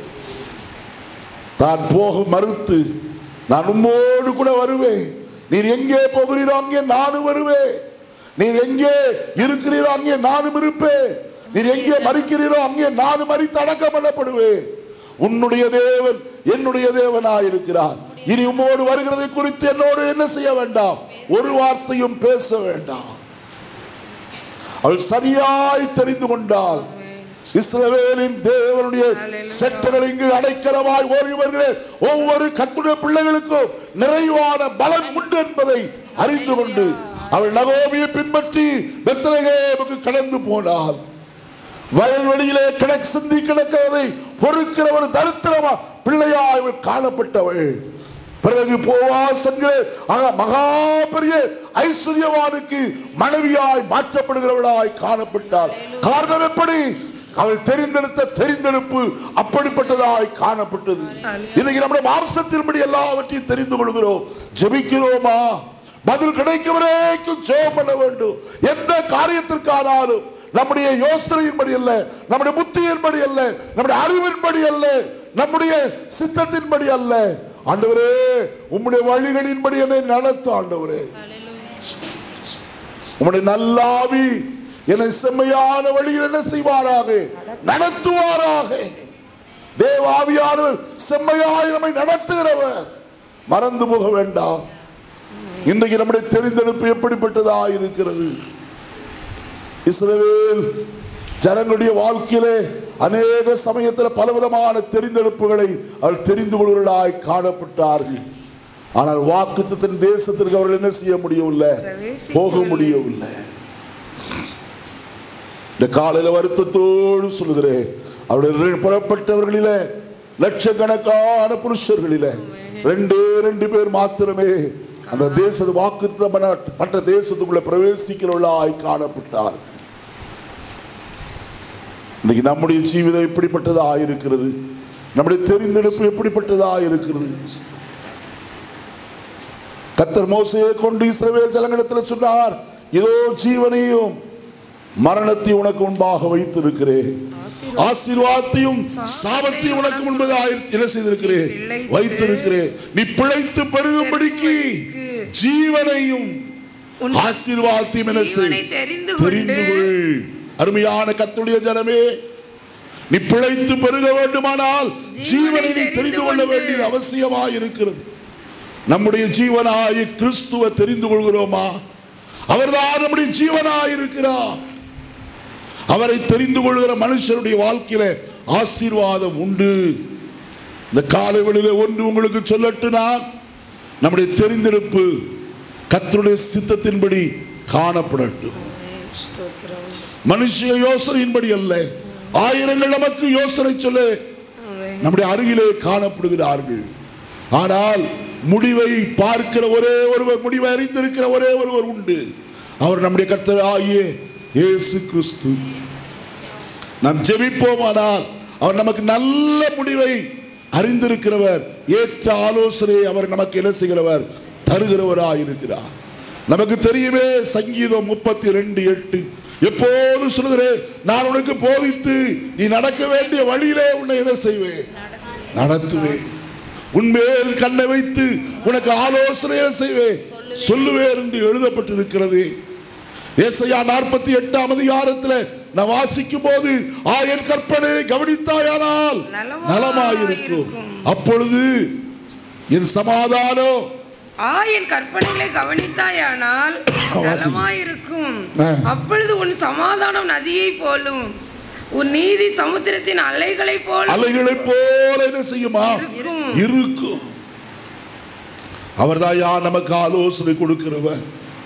தான் போக மறுத்து நான் உம்மோடு கூட வருவேன் நீர் எங்கே போகிறீரோ அங்கே நானும் வருவேன் நீர் எங்கே இருக்கிறீரோ அங்கே நானும் இருப்பேன் நீர் எங்கே மறிக்கிறீரோ அங்கே நானும் மறித்து அடக்கம் பண்ணப்படுவேன் உன்னுடைய தேவன் என்னுடைய தேவனாய் இருக்கிறார் இனி உம்மோடு வருகிறதை குறித்து என்னோடு என்ன செய்ய வேண்டாம் ஒரு வார்த்தையும் பேச வேண்டாம் அவள் சரியாய் தெரிந்து கொண்டாள் இஸ்ரவேலின் தேவனுடைய செட்டங்கள் இங்கு அடைக்கலமாய் ஓடி வருகிற ஒவ்வொரு கத்துடைய பிள்ளைகளுக்கும் நிறைவான பலன் உண்டு என்பதை அறிந்து கொண்டு அவள் நகோமியை பின்பற்றி பெத்தலகேமுக்கு கடந்து போனாள் வயல்வெளியிலே கிடக்கு சிந்தி கிடக்கிறதை பொறுக்கிற ஒரு தரித்திரமா பிள்ளையாய் அவள் காணப்பட்டவள் பிறகு போவாஸ் என்கிற ஆக மகா பெரிய ஐஸ்வர்யவானுக்கு மனைவியாய் மாற்றப்படுகிறவளாய் காணப்பட்டாள் காரணம் எப்படி அவள் தெரிந்தெடுத்த தெரிந்தெடுப்பு அப்படிப்பட்டதாய் காணப்பட்டது இன்னைக்கு நம்முடைய மாம்சத்தின்படி எல்லாவற்றையும் தெரிந்து கொள்கிறோம் ஜெபிக்கிறோமா பதில் கிடைக்கும் வரைக்கும் ஜெபம் பண்ண வேண்டும் எந்த காரியத்திற்கானாலும் நம்முடைய யோசனையின்படி அல்ல நம்முடைய புத்தியின்படி அல்ல நம்முடைய அறிவின்படி அல்ல நம்முடைய சித்தத்தின்படி அல்ல ஆண்டவரே உம்முடைய வழிகளின்படி என்னை நடத்து ஆண்டவரே உம்முடைய நல்லாவி என்னை செம்மையான வழியில் என்ன செய்வாராக நடத்துவாராக தேவ ஆவியானவர் செம்மையாய் நம்மை நடத்துகிறவர் மறந்து போக வேண்டாம் இன்றைக்கு நம்முடைய தெரிந்தெடுப்பு எப்படிப்பட்டதா இருக்கிறது இஸ்ரவேல் ஜனங்களுடைய வாழ்க்கையிலே அநேக சமயத்தில் பலவிதமான தெரிந்தெடுப்புகளை அவர் தெரிந்து கொள்வர்களாய் காணப்பட்டார்கள் ஆனால் வாக்குத்தத்தின் தேசத்திற்கு அவர்கள் என்ன செய்ய முடியவில்லை போக முடியவில்லை இந்த காலையில வருத்தத்தோடு சொல்லுகிறேன் அவருடைய புறப்பட்டவர்களிலே லட்சக்கணக்கான புருஷர்களிலே ரெண்டே ரெண்டு பேர் மாத்திரமே அந்த தேச வாக்குத்தப்பட்ட தேசத்துக்குள்ள பிரவேசிக்கிறவர்களாய் காணப்பட்டார் இன்னைக்கு நம்முடைய ஜீவிதம் எப்படிப்பட்டதா இருக்கிறது நம்முடைய தெரிந்தெடுப்பு எப்படிப்பட்டதா இருக்கிறது கத்தர் மோசையை கொண்டு இஸ்ரவேல் ஜலங்களிடத்தில் சொன்னார் இதோ ஜீவனையும் மரணத்தை உனக்கு முன்பாக வைத்திருக்கிறேன் ஆசீர்வாதத்தையும் சாபத்தையும் உனக்கு முன்பதாக என்ன செய்திருக்கிறேன் வைத்திருக்கிறேன் நீ பிழைத்து பெருகும்படிக்கு ஜீவனையும் உன் ஆசீர்வாதத்தையும் என்ன செய் ஜீவனை தெரிந்து தெரிந்து கொண்டு கொள் அருமையான கத்துடைய ஜனமே நீ பிழைத்து பெருக வேண்டுமானால் ஜீவனை நீ தெரிந்து கொள்ள வேண்டியது அவசியமாய் இருக்கிறது நம்முடைய ஜீவனாய் கிறிஸ்துவ தெரிந்து கொள்கிறோமா அவர்தான் நம்முடைய ஜீவனாய் இருக்கிறார் அவரை தெரிந்து கொள்கிற மனுஷருடைய வாழ்க்கையில ஆசீர்வாதம் உண்டு இந்த காலை வெளியில ஒன்று உங்களுக்கு சொல்லட்டு நான் நம்முடைய தெரிந்தெடுப்பு கர்த்தருடைய சித்தத்தின்படி காணப்படட்டும் மனுஷ யோசனையின்படி அல்ல ஆயிரங்கள் நமக்கு யோசனை சொல்ல நம்முடைய அருகிலே காணப்படுகிறார்கள் ஆனால் முடிவை பார்க்கிற ஒரே ஒருவர் முடிவை அறிந்திருக்கிற ஒரே ஒருவர் உண்டு அவர் நம்முடைய கர்த்தர் ஆகிய இயேசு கிறிஸ்து நாம் ஜெபிப்போமானால் அவர் நமக்கு நல்ல முடிவை அறிந்திருக்கிறவர் ஏற்ற ஆலோசனையை அவர் நமக்கு என்ன செய்கிறவர் தருகிறவராய் இருக்கிறார் நமக்கு தெரியுமே சங்கீதம் முப்பத்தி ரெண்டு எட்டு எப்போது சொல்கிறேன் நான் உனக்கு போதித்து நீ நடக்க வேண்டிய வழியிலே உன்னை என்ன செய்வேன் நடத்துவேன் உன்மேல் கண்ணை வைத்து உனக்கு ஆலோசனை செய்வேன் சொல்லுவேன் என்று எழுதப்பட்டிருக்கிறது ஏசையா நாற்பத்தி எட்டாம் அதிகாரத்தில் நான் வாசிக்கும் போது ஆயன் கற்பனை கவனித்தாயானால் நலமாயிருக்கும். நலமாயிருக்கும் அப்பொழுது என் சமாதானம் ஆ என் கற்பனைகளை கவனித்தாயானால் வாசி. நலமாயிருக்கும் ஆ. அப்பொழுது உன் சமாதானம் நதியை போலும் உன் நீதி சமுத்திரத்தின் அலைகளைப் போல அலைகளைப் போல என்ன செய்யுமா இருக்கும். இருக்கும் அவர்தான் யார் நமக்கு ஆலோசனை கொடுக்கிறவர்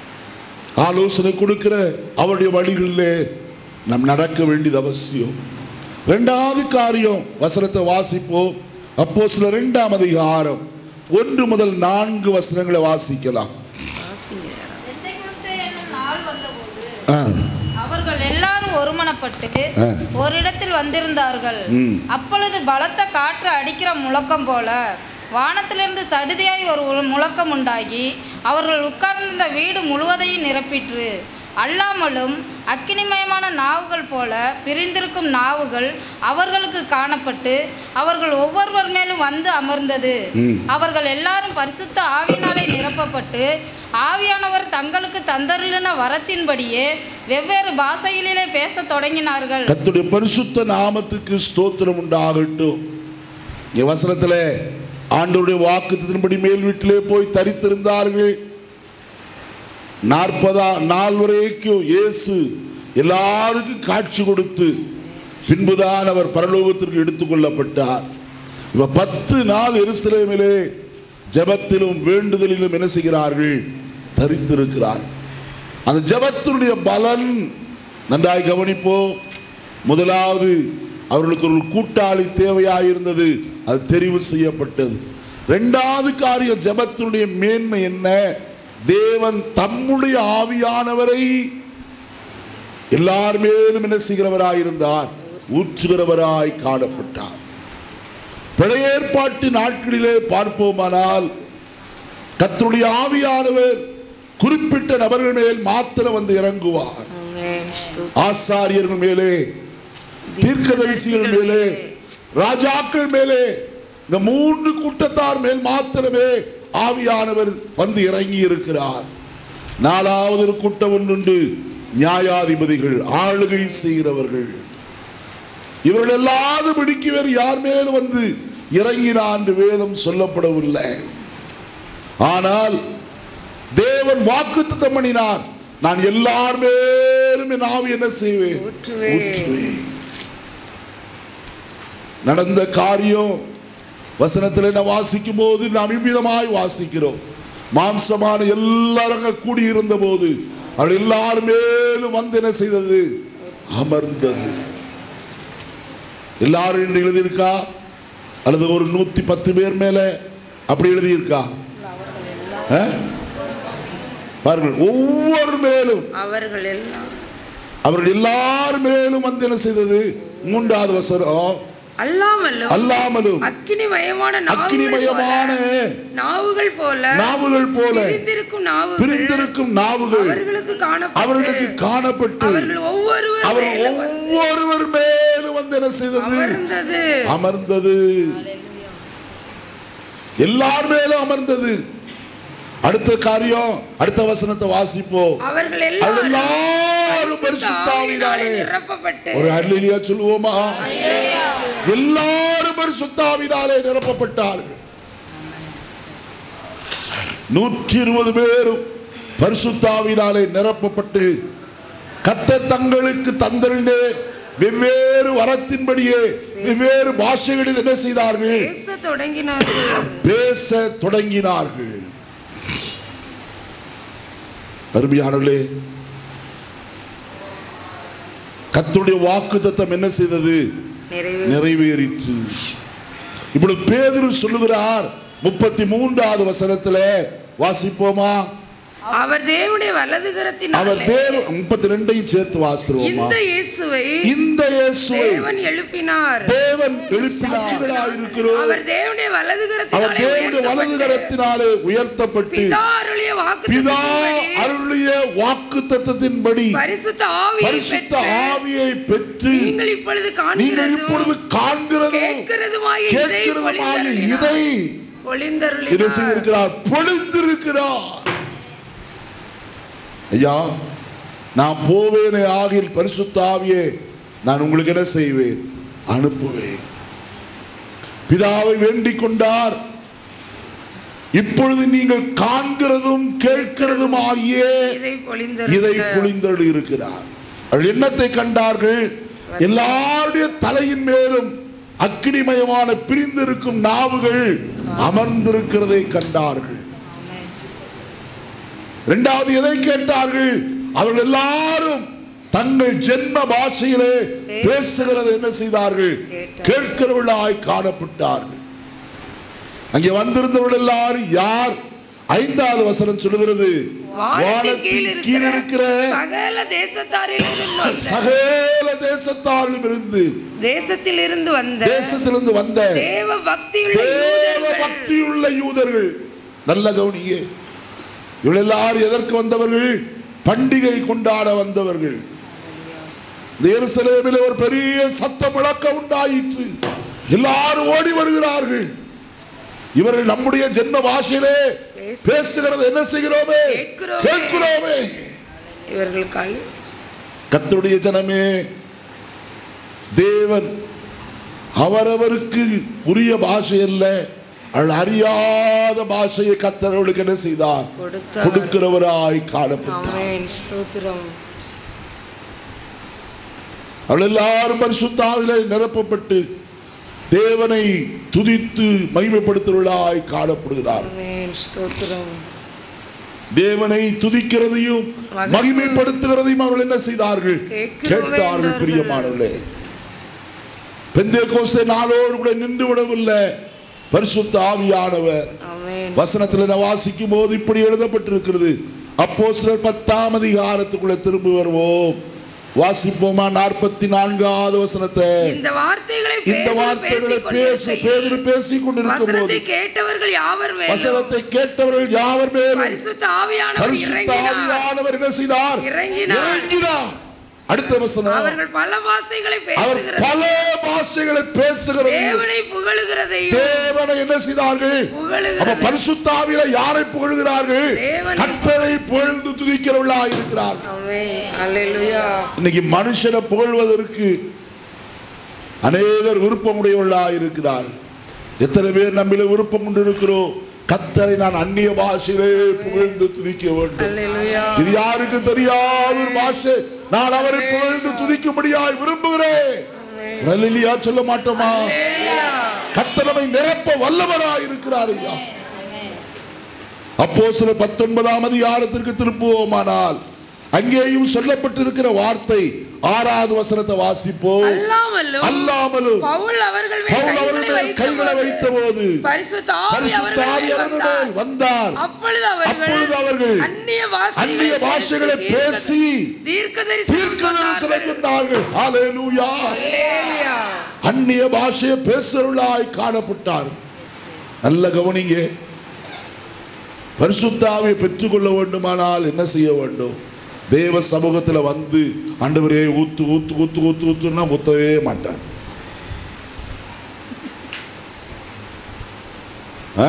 ஆலோசனை கொடுக்கிற அவருடைய வழிகளிலே நாம் நடக்க வேண்டியது அவசியம் ரெண்டாவது காரியம் வசனத்தை வாசிப்போம் அப்போ சில ரெண்டாம் அதிகாரம் ஒன்று முதல் நான்கு வசனங்களை வாசிக்கலாம் பெந்தெகோஸ்தே என்னும் நாள் வந்தபோது ஆ, அவர்கள் எல்லாரும் ஒருமனப்பட்டு ஆ. ஓரிடத்தில் வந்திருந்தார்கள் ம். அப்பொழுது பலத்த காற்று அடிக்கிற முழக்கம் போல வானத்திலிருந்து சடுதியாய் ஒரு உல- முழக்கம் உண்டாகி அவர்கள் உட்கார்ந்திருந்த வீடு முழுவதையும் நிரப்பிற்று அல்லாமலும் அக்கினிமயமான நாவுகள் போல பிரிந்திருக்கும் நாவுகள் அவர்களுக்கு காணப்பட்டு அவர்கள் ஒவ்வொருவர் மேலும் வந்து அமர்ந்தது அவர்கள் எல்லாரும் பரிசுத்த ஆவியினாலே நிரப்பப்பட்டு ஆவியானவர் தங்களுக்கு தந்தருளின வரத்தின்படியே வெவ்வேறு பாஷைகளிலே பேசத் தொடங்கினார்கள் கர்த்தருடைய பரிசுத்த நாமத்துக்கு ஸ்தோத்திரம் உண்டாகட்டும் இங்க வசனத்துல ஆண்டவருடைய வாக்குத்தின்படி மேல் வீட்டிலே போய் தரித்திருந்தார்கள் நாற்பதா நாள் வரைக்கும் இயேசு எல்லாருக்கும் காட்சி கொடுத்து பின்புதான் அவர் பரலோகத்திற்கு எடுத்துக்கொள்ளப்பட்டார் இப்ப பத்து நாள் எருசலேமிலே ஜெபத்திலும் வேண்டுதலிலும் என்ன செய்கிறார்கள் தரித்திருக்கிறார் அந்த ஜெபத்தினுடைய பலன் நன்றாய் கவனிப்போம் முதலாவது அவர்களுக்கு ஒரு கூட்டாளி தேவையாயிருந்தது அது தெரிவு செய்யப்பட்டது ரெண்டாவது காரியம் ஜெபத்தினுடைய மேன்மை என்ன தேவன் தம்முடைய ஆவியானவரை எல்லார் மேலும் என்ன செய்கிறவராயிருந்தார் ஊற்றுகிறவராய் காணப்பட்டார் பழைய ஏற்பாட்டு நாட்களிலே பார்ப்போமானால் கர்த்தருடைய ஆவியானவர் குறிப்பிட்ட நபர்கள் மேல் மாத்திரம் வந்து இறங்குவார் ஆசாரியர்கள் மேலே தீர்க்கதரிசிகள் மேலே ராஜாக்கள் மேலே இந்த மூன்று கூட்டத்தார் மேல் மாத்திரமே ஆவியானவர் வந்து இறங்கி இருக்கிறார் நாலாவது ஒரு கூட்டம் ஒன்றுண்டு நியாயாதிபதிகள் ஆளுகை செய்கிறவர்கள் இவர்கள் எல்லாரும் பிடிக்க வேறு யார் மேலும் வந்து இறங்கினான் என்று வேதம் சொல்லப்படவில்லை ஆனால் தேவன் வாக்குத்தத்தம் பண்ணினார் நான் எல்லார் மேலும் என் ஆவி என்ன செய்வேன் ஊற்றுவேன். ஊற்றுவேன் நடந்த காரியம் வசனத்தில் நான் வாசிக்கும் போது நாம் இவ்விதமாய் வாசிக்கிறோம் மாம்சமான எல்லாரும் அங்க கூடியிருந்த போது அவள் எல்லார் மேலும் வந்து என்ன செய்தது அமர்ந்தது எல்லாரும் என்று எழுதியிருக்கா அல்லது ஒரு நூத்தி பத்து பேர் மேல அப்படி எழுதியிருக்கா ஆ? பாருங்கள் ஒவ்வொரு மேலும் அவர்கள் எல்லாம் அவர்கள் எல்லார் மேலும் வந்து என்ன செய்தது மூன்றாவது வசனம் அல்லாமலும் அல்லாமலும் அக்கினிமயமான நாவுகள் அக்கினிமயமான போல- நாவுகள் போல நாவுகள் போல பிரிந்திருக்கும் நாவுகள் பிரிந்திருக்கும் நாவுகள் அவர்களுக்கு காணப்பட்டு அவர்களுக்கு காணப்பட்டு அவர்கள் ஒவ்வொருவர் அவர்கள் மேலும் ஒவ்வொருவர் மேலும் வந்து என்ன செய்தது அமர்ந்தது அமர்ந்தது எல்லார் மேலும் அமர்ந்தது அடுத்த காரியம் அடுத்த வசனத்தை வாசிப்போம் அவர்கள் அவர்கள் எல்லாரும் எல்லாரும் பரிசுத்தாவினாலே நிரப்பப்பட்டு ஒரு அல்லிலியா சொல்லுவோமா எல்லாரும் பரிசுத்தாவினாலே நிரப்பப்பட்டார்கள் நூற்றி இருபது பேரும் பரிசுத்தாவினாலே நிரப்பப்பட்டு கத்தர் தங்களுக்கு தந்தரிலே வெவ்வேறு வரத்தின்படியே வெவ்வேறு பாஷைகளில் என்ன செய்தார்கள் பேச தொடங்கினார்கள் பேச தொடங்கினார்கள் அருமையானவர்களே கர்த்தருடைய வாக்கு தத்தம் என்ன செய்தது நிறைவு நிறைவேறிற்று இப்பொழுது பேதுரு சொல்லுகிறார் முப்பத்தி மூன்றாவது வசனத்துல வாசிப்போமா அவர் தேவனுடைய வலது அவர் கரத்தினாலே தேவ முப்பத்தி ரெண்டையும் சேர்த்து வாசிருவோமா இந்த இயேசுவை இந்த இயேசுவை தேவன் எழுப்பினார் தேவன் எழுப்பினார்களாக இருக்கிறோம் அவர் தேவனுடைய வலது அவர் கரத்தினாலே தேவனுடைய வலது உயர்த்தப்பட்டு கரத்தினாலே உயர்த்தப்பட்டு பிதா அருளிய பிதா வாக்கு அருளிய வாக்கு தத்தத்தின்படி பரிசுத்த ஆவியை பரிசுத்த பெற்று ஆவியை பெற்று நீங்கள் இப்பொழுது நீங்கள் இப்பொழுது காண்கிறதும் காண்கிறதும் கேட்கிறதுமாய் இதை கேட்கிறதுமாகிய பொழிந்தருளினார். இதை இதை பொழிந்தருளினார். செய்திருக்கிறார் பொழிந்திருக்கிறார் ஐயா நான் போவேனே ஆகில் பரிசுத்த ஆவியே நான் உங்களுக்கு என்ன செய்வேன் அனுப்புவேன் பிதாவை வேண்டிக் கொண்டார் இப்பொழுது நீங்கள் காண்கிறதும் கேட்கிறதும் ஆகிய இதை இதை பொழிந்தருளினார். பொழிந்தருளி இருக்கிறார் அவர்கள் எண்ணத்தை கண்டார்கள் எல்லாருடைய தலையின் மேலும் அக்கினிமயமான பிரிந்திருக்கும் நாவுகள் அமர்ந்திருக்கிறதை கண்டார்கள் இரண்டாவது எதை கேட்டார்கள் அவர்கள் எல்லாரும் தங்கள் ஜென்ம பாஷையிலே பேசுகிறது என்ன செய்தார்கள் கேட்டார்கள். கேட்கிறவர்களாய் காணப்பட்டார்கள் அங்கே வந்திருந்தவர்கள் எல்லாரும் யார் ஐந்தாவது வசனம் சொல்லுகிறது வானத்தின் கீழ் வானத்தின் கீழ் இருக்கிற சகல தேசத்தாரிலிருந்து வந்த சகல தேசத்தாரிலும் இருந்து தேசத்தில் இருந்து வந்த தேசத்திலிருந்து வந்த தேவ பக்தியுள்ள தேவ யூதர்கள் பக்தியுள்ள யூதர்கள் நல்ல கவனியே இவர்கள் எல்லாரும் எதற்கு வந்தவர்கள் பண்டிகை கொண்டாட வந்தவர்கள் இந்த எருசலேமில் ஒரு பெரிய சத்த முழக்கம் உண்டாயிற்று எல்லாரும் ஓடி வருகிறார்கள் இவர்கள் நம்முடைய ஜென்ம பாஷையிலே பேசு- பேசுகிறது என்ன செய்கிறோமே கேட்கிறோமே. கேட்கிறோமே இவர்கள் கல் கர்த்தருடைய ஜனமே தேவன் அவரவருக்கு உரிய பாஷை அல்ல அவள் அறியாத பாஷையை கத்தரவளுக்கு என்ன செய்தார் கொடுத்தார். கொடுக்கிறவராய் காணப்பட்டார் ஆமென் ஸ்தோத்திரம் அவள் எல்லாரும் பரிசுத்தாவிலே நிரப்பப்பட்டு தேவனை துதித்து மகிமைப்படுத்துவர்களாய் காணப்படுகிறார் ஆமென் ஸ்தோத்திரம் தேவனை துதிக்கிறதையும் மகிமை- மகிமைப்படுத்துகிறதையும் அவர்கள் என்ன செய்தார்கள் கேட்கிறோமே கேட்டார்கள் என்றார்கள். பிரியமானவர்களே பெந்தே கோஸ்தே நாளோடு கூட நின்று விடவில்லை பரிசுத்த ஆவியானவர் ஆமென் வசனத்தில் நான் வாசிக்கும் போது இப்படி எழுதப்பட்டிருக்கிறது அப்போ சிலர் பத்தாம் அதிகாரத்துக்குள்ள திரும்பி வருவோம் வாசிப்போமா நாற்பத்தி நான்காவது வசனத்தை இந்த வார்த்தைகளை இந்த பேதுரு வார்த்தைகளை பேசிக் பேசு கொண்டிருக்கையில் பேதுரு பேசிக் கொண்டிருக்கும் போது வசனத்தை கேட்டவர்கள் யாவர் மேலும் வசனத்தை கேட்டவர்கள் யாவர் மேலும் பரிசுத்த ஆவியானவர் பரிசுத்த இறங்கினார் ஆவியானவர் என்ன செய்தார் இறங்கினார். இறங்கினார் அடுத்த வசனம் அவர்கள் பல பாஷைகளை அவர் பேசுகிறது பல பாஷைகளை பேசுகிறது தேவனை புகழுகிறதையும் தேவனை என்ன செய்தார்கள் அப்ப புகழுகிறது பரிசுத்தாவில யாரை புகழ்கிறார்கள் தேவனை. கர்த்தரை புகழ்ந்து துதிக்கிறவர்களா இருக்கிறார்கள் ஆமென் அல்லேலூயா இன்னைக்கு மனுஷனை புகழ்வதற்கு அநேகர் விருப்பமுடையவர்களா இருக்கிறார் எத்தனை பேர் நம்மில விருப்பம் கொண்டு இருக்கிறோம் கத்தரை நான் அந்நிய பாஷையிலே புகழ்ந்து துதிக்க வேண்டும் அல்லேலூயா இது யாருக்கு தெரியாத ஒரு பாஷை நான் அவரை புகழ்ந்து துதிக்கும்படியாய் விரும்புகிறேன் அல்லேலூயா சொல்ல மாட்டோமா கத்தனமை நிரப்ப வல்லவராய் இருக்கிறார் ஐயா அப்போ சில பத்தொன்பதாம் அதிகாரத்திற்கு திருப்புவோமானால் அங்கேயும் சொல்லப்பட்டிருக்கிற வார்த்தை ஆறாவது வசனத்தை வாசிப்போம் அல்லாமலும் அல்லாமலும் பவுல் அவர்கள் மேல் பவுல் அவர்கள் மேல் கைகளை வைத்தபோது பரிசுத்த ஆவி பரிசுத்த அவர்கள் ஆவி மேல் அவர்கள் வந்தார். மேல் வந்தார் அப்பொழுது அப்பொழுது அவர்கள் அவர்கள் அந்நிய அந்நிய பாஷைகளை பேசி தீர்க்கதரிசனம் தீர்க்கதரிசனம் சொன்னார்கள். சொன்னார்கள் ஹalleluya அல்லேலூயா அந்நிய பாஷையை பேசுறவர்களாய் காணப்பட்டார் நல்ல கவனிங்க பரிசுத்தாவை பெற்றுக்கொள்ள வேண்டுமானால் என்ன செய்ய வேண்டும் தேவ சமூகத்தில் வந்து ஆண்டவரே ஊத்து ஊத்து ஊத்து ஊத்து ஊத்துன்னா ஊத்தவே மாட்டார் ஆ?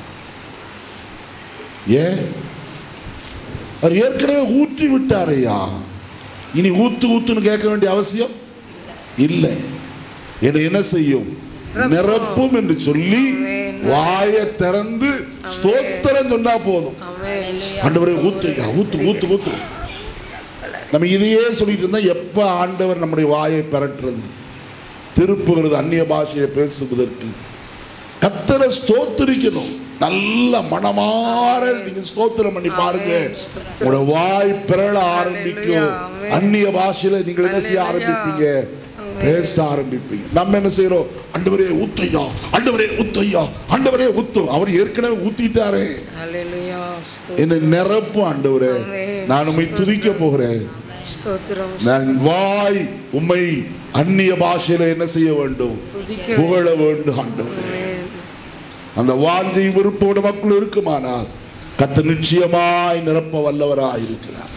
ஏன் அவர் ஏற்கனவே ஊற்றி விட்டார் ஐயா இனி ஊத்து ஊத்துன்னு கேட்க வேண்டிய அவசியம் இல்லை என்னை என்ன செய்யும் நிரப்பும் என்று சொல்லி வாயை திறந்து ஸ்தோத்திரம் சொன்னா போதும் ஆமென் ஆண்டவரே ஊத்து ஐயா, ஊத்து ஊத்து ஊத்து நம்ம இதையே சொல்லிட்டு இருந்தா எப்ப ஆண்டவர் நம்முடைய வாயை பெறட்டுறது திருப்புகிறது அந்நிய பாஷையை பேசுவதற்கு கத்தரை ஸ்தோத்திரிக்கணும் நல்ல மனமாற நீங்க ஸ்தோத்திரம் பண்ணி பாருங்க உங்களோட வாய் பிறழ ஆரம்பிக்கும் அந்நிய பாஷையில நீங்கள் என்ன செய்ய ஆரம்பிப்பீங்க பேச ஆரம்பிப்பீங்க நம்ம என்ன செய்யறோம் ஆண்டவரே ஊத்தையா ஆண்டவரே ஊத்தையா ஆண்டவரே ஊத்தும் அவர் ஏற்கனவே ஊத்திட்டாரே அல்லேலூயா ஸ்தோத்திரம் என்னை நிரப்பும் ஆண்டவரே ஆமென். நான் உம்மை துதிக்க போகிறேன் ஸ்தோத்திரம் நான் வாய் உம்மை அந்நிய பாஷையில என்ன செய்ய வேண்டும் துதிக்க புகழ வேண்டும் ஆண்டவரே அந்த வாஞ்சை விருப்போட மக்கள் இருக்குமானால் கத்த நிச்சயமாய் நிரப்ப வல்லவராய் இருக்கிறார்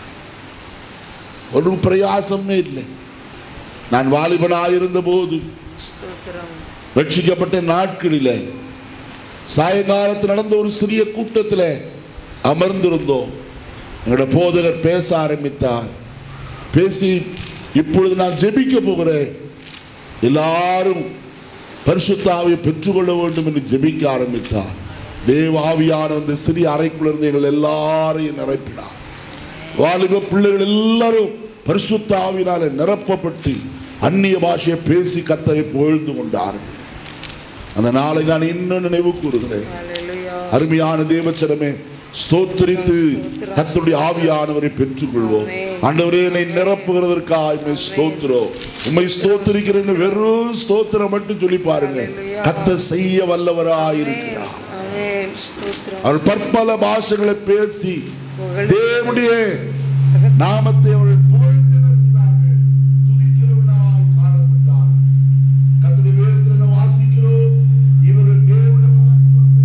ஒரு பிரயாசமே இல்லை நான் வாலிபனாய் இருந்த போது ஸ்தோத்திரம் ரட்சிக்கப்பட்ட நாட்களிலே சாயங்காலத்தில் நடந்த ஒரு சிறிய கூட்டத்தில் அமர்ந்திருந்தோம் எங்களோட போதகர் பேச ஆரம்பித்தார் பேசி இப்பொழுது நான் ஜெபிக்க போகிறேன் எல்லாரும் பரிசுத்தாவியை பெற்றுக்கொள்ள வேண்டும் என்று ஜெபிக்க ஆரம்பித்தார் தேவாவியான அந்த சிறிய அறைக்குள்ள இருந்து எங்கள் எல்லாரையும் நிரப்பினார் வாலிப பிள்ளைகள் எல்லாரும் பரிசுத்தாவினால நிரப்பப்பட்டு அந்நிய பாஷையை பேசி கத்தரை புகழ்ந்து கொண்டார்கள் அந்த நாளை நான் இன்னும் நினைவு கூறுகிறேன் ஹalleluya அருமையான தேவச்சனமே ஸ்தோத்திரித்து கர்த்தருடைய ஆவியானவரை பெற்றுக்கொள்வோம் ஆண்டவரே என்னை நிரப்புகிறதற்காக உண்மை ஸ்தோத்திரம் உண்மை ஸ்தோத்திரிக்கிறேன்னு வெறும் ஸ்தோத்திரம் மட்டும் சொல்லி பாருங்க கத்த செய்ய வல்லவராய் இருக்கிறார் ஆமென் ஸ்தோத்திரம் அவர் பற்பல பாஷைகளை பேசி புகழ் தேவனுடைய நாமத்தை அவர்கள் புகழ்ந்து என்ன செய்தார்கள்? துதிக்கிறவர்களாய் காணப்பட்டார். கர்த்தருடைய வேதத்தில் என்ன வாசிக்கிறோம்? இவர்கள் தேவனுடைய மகத்துவத்தை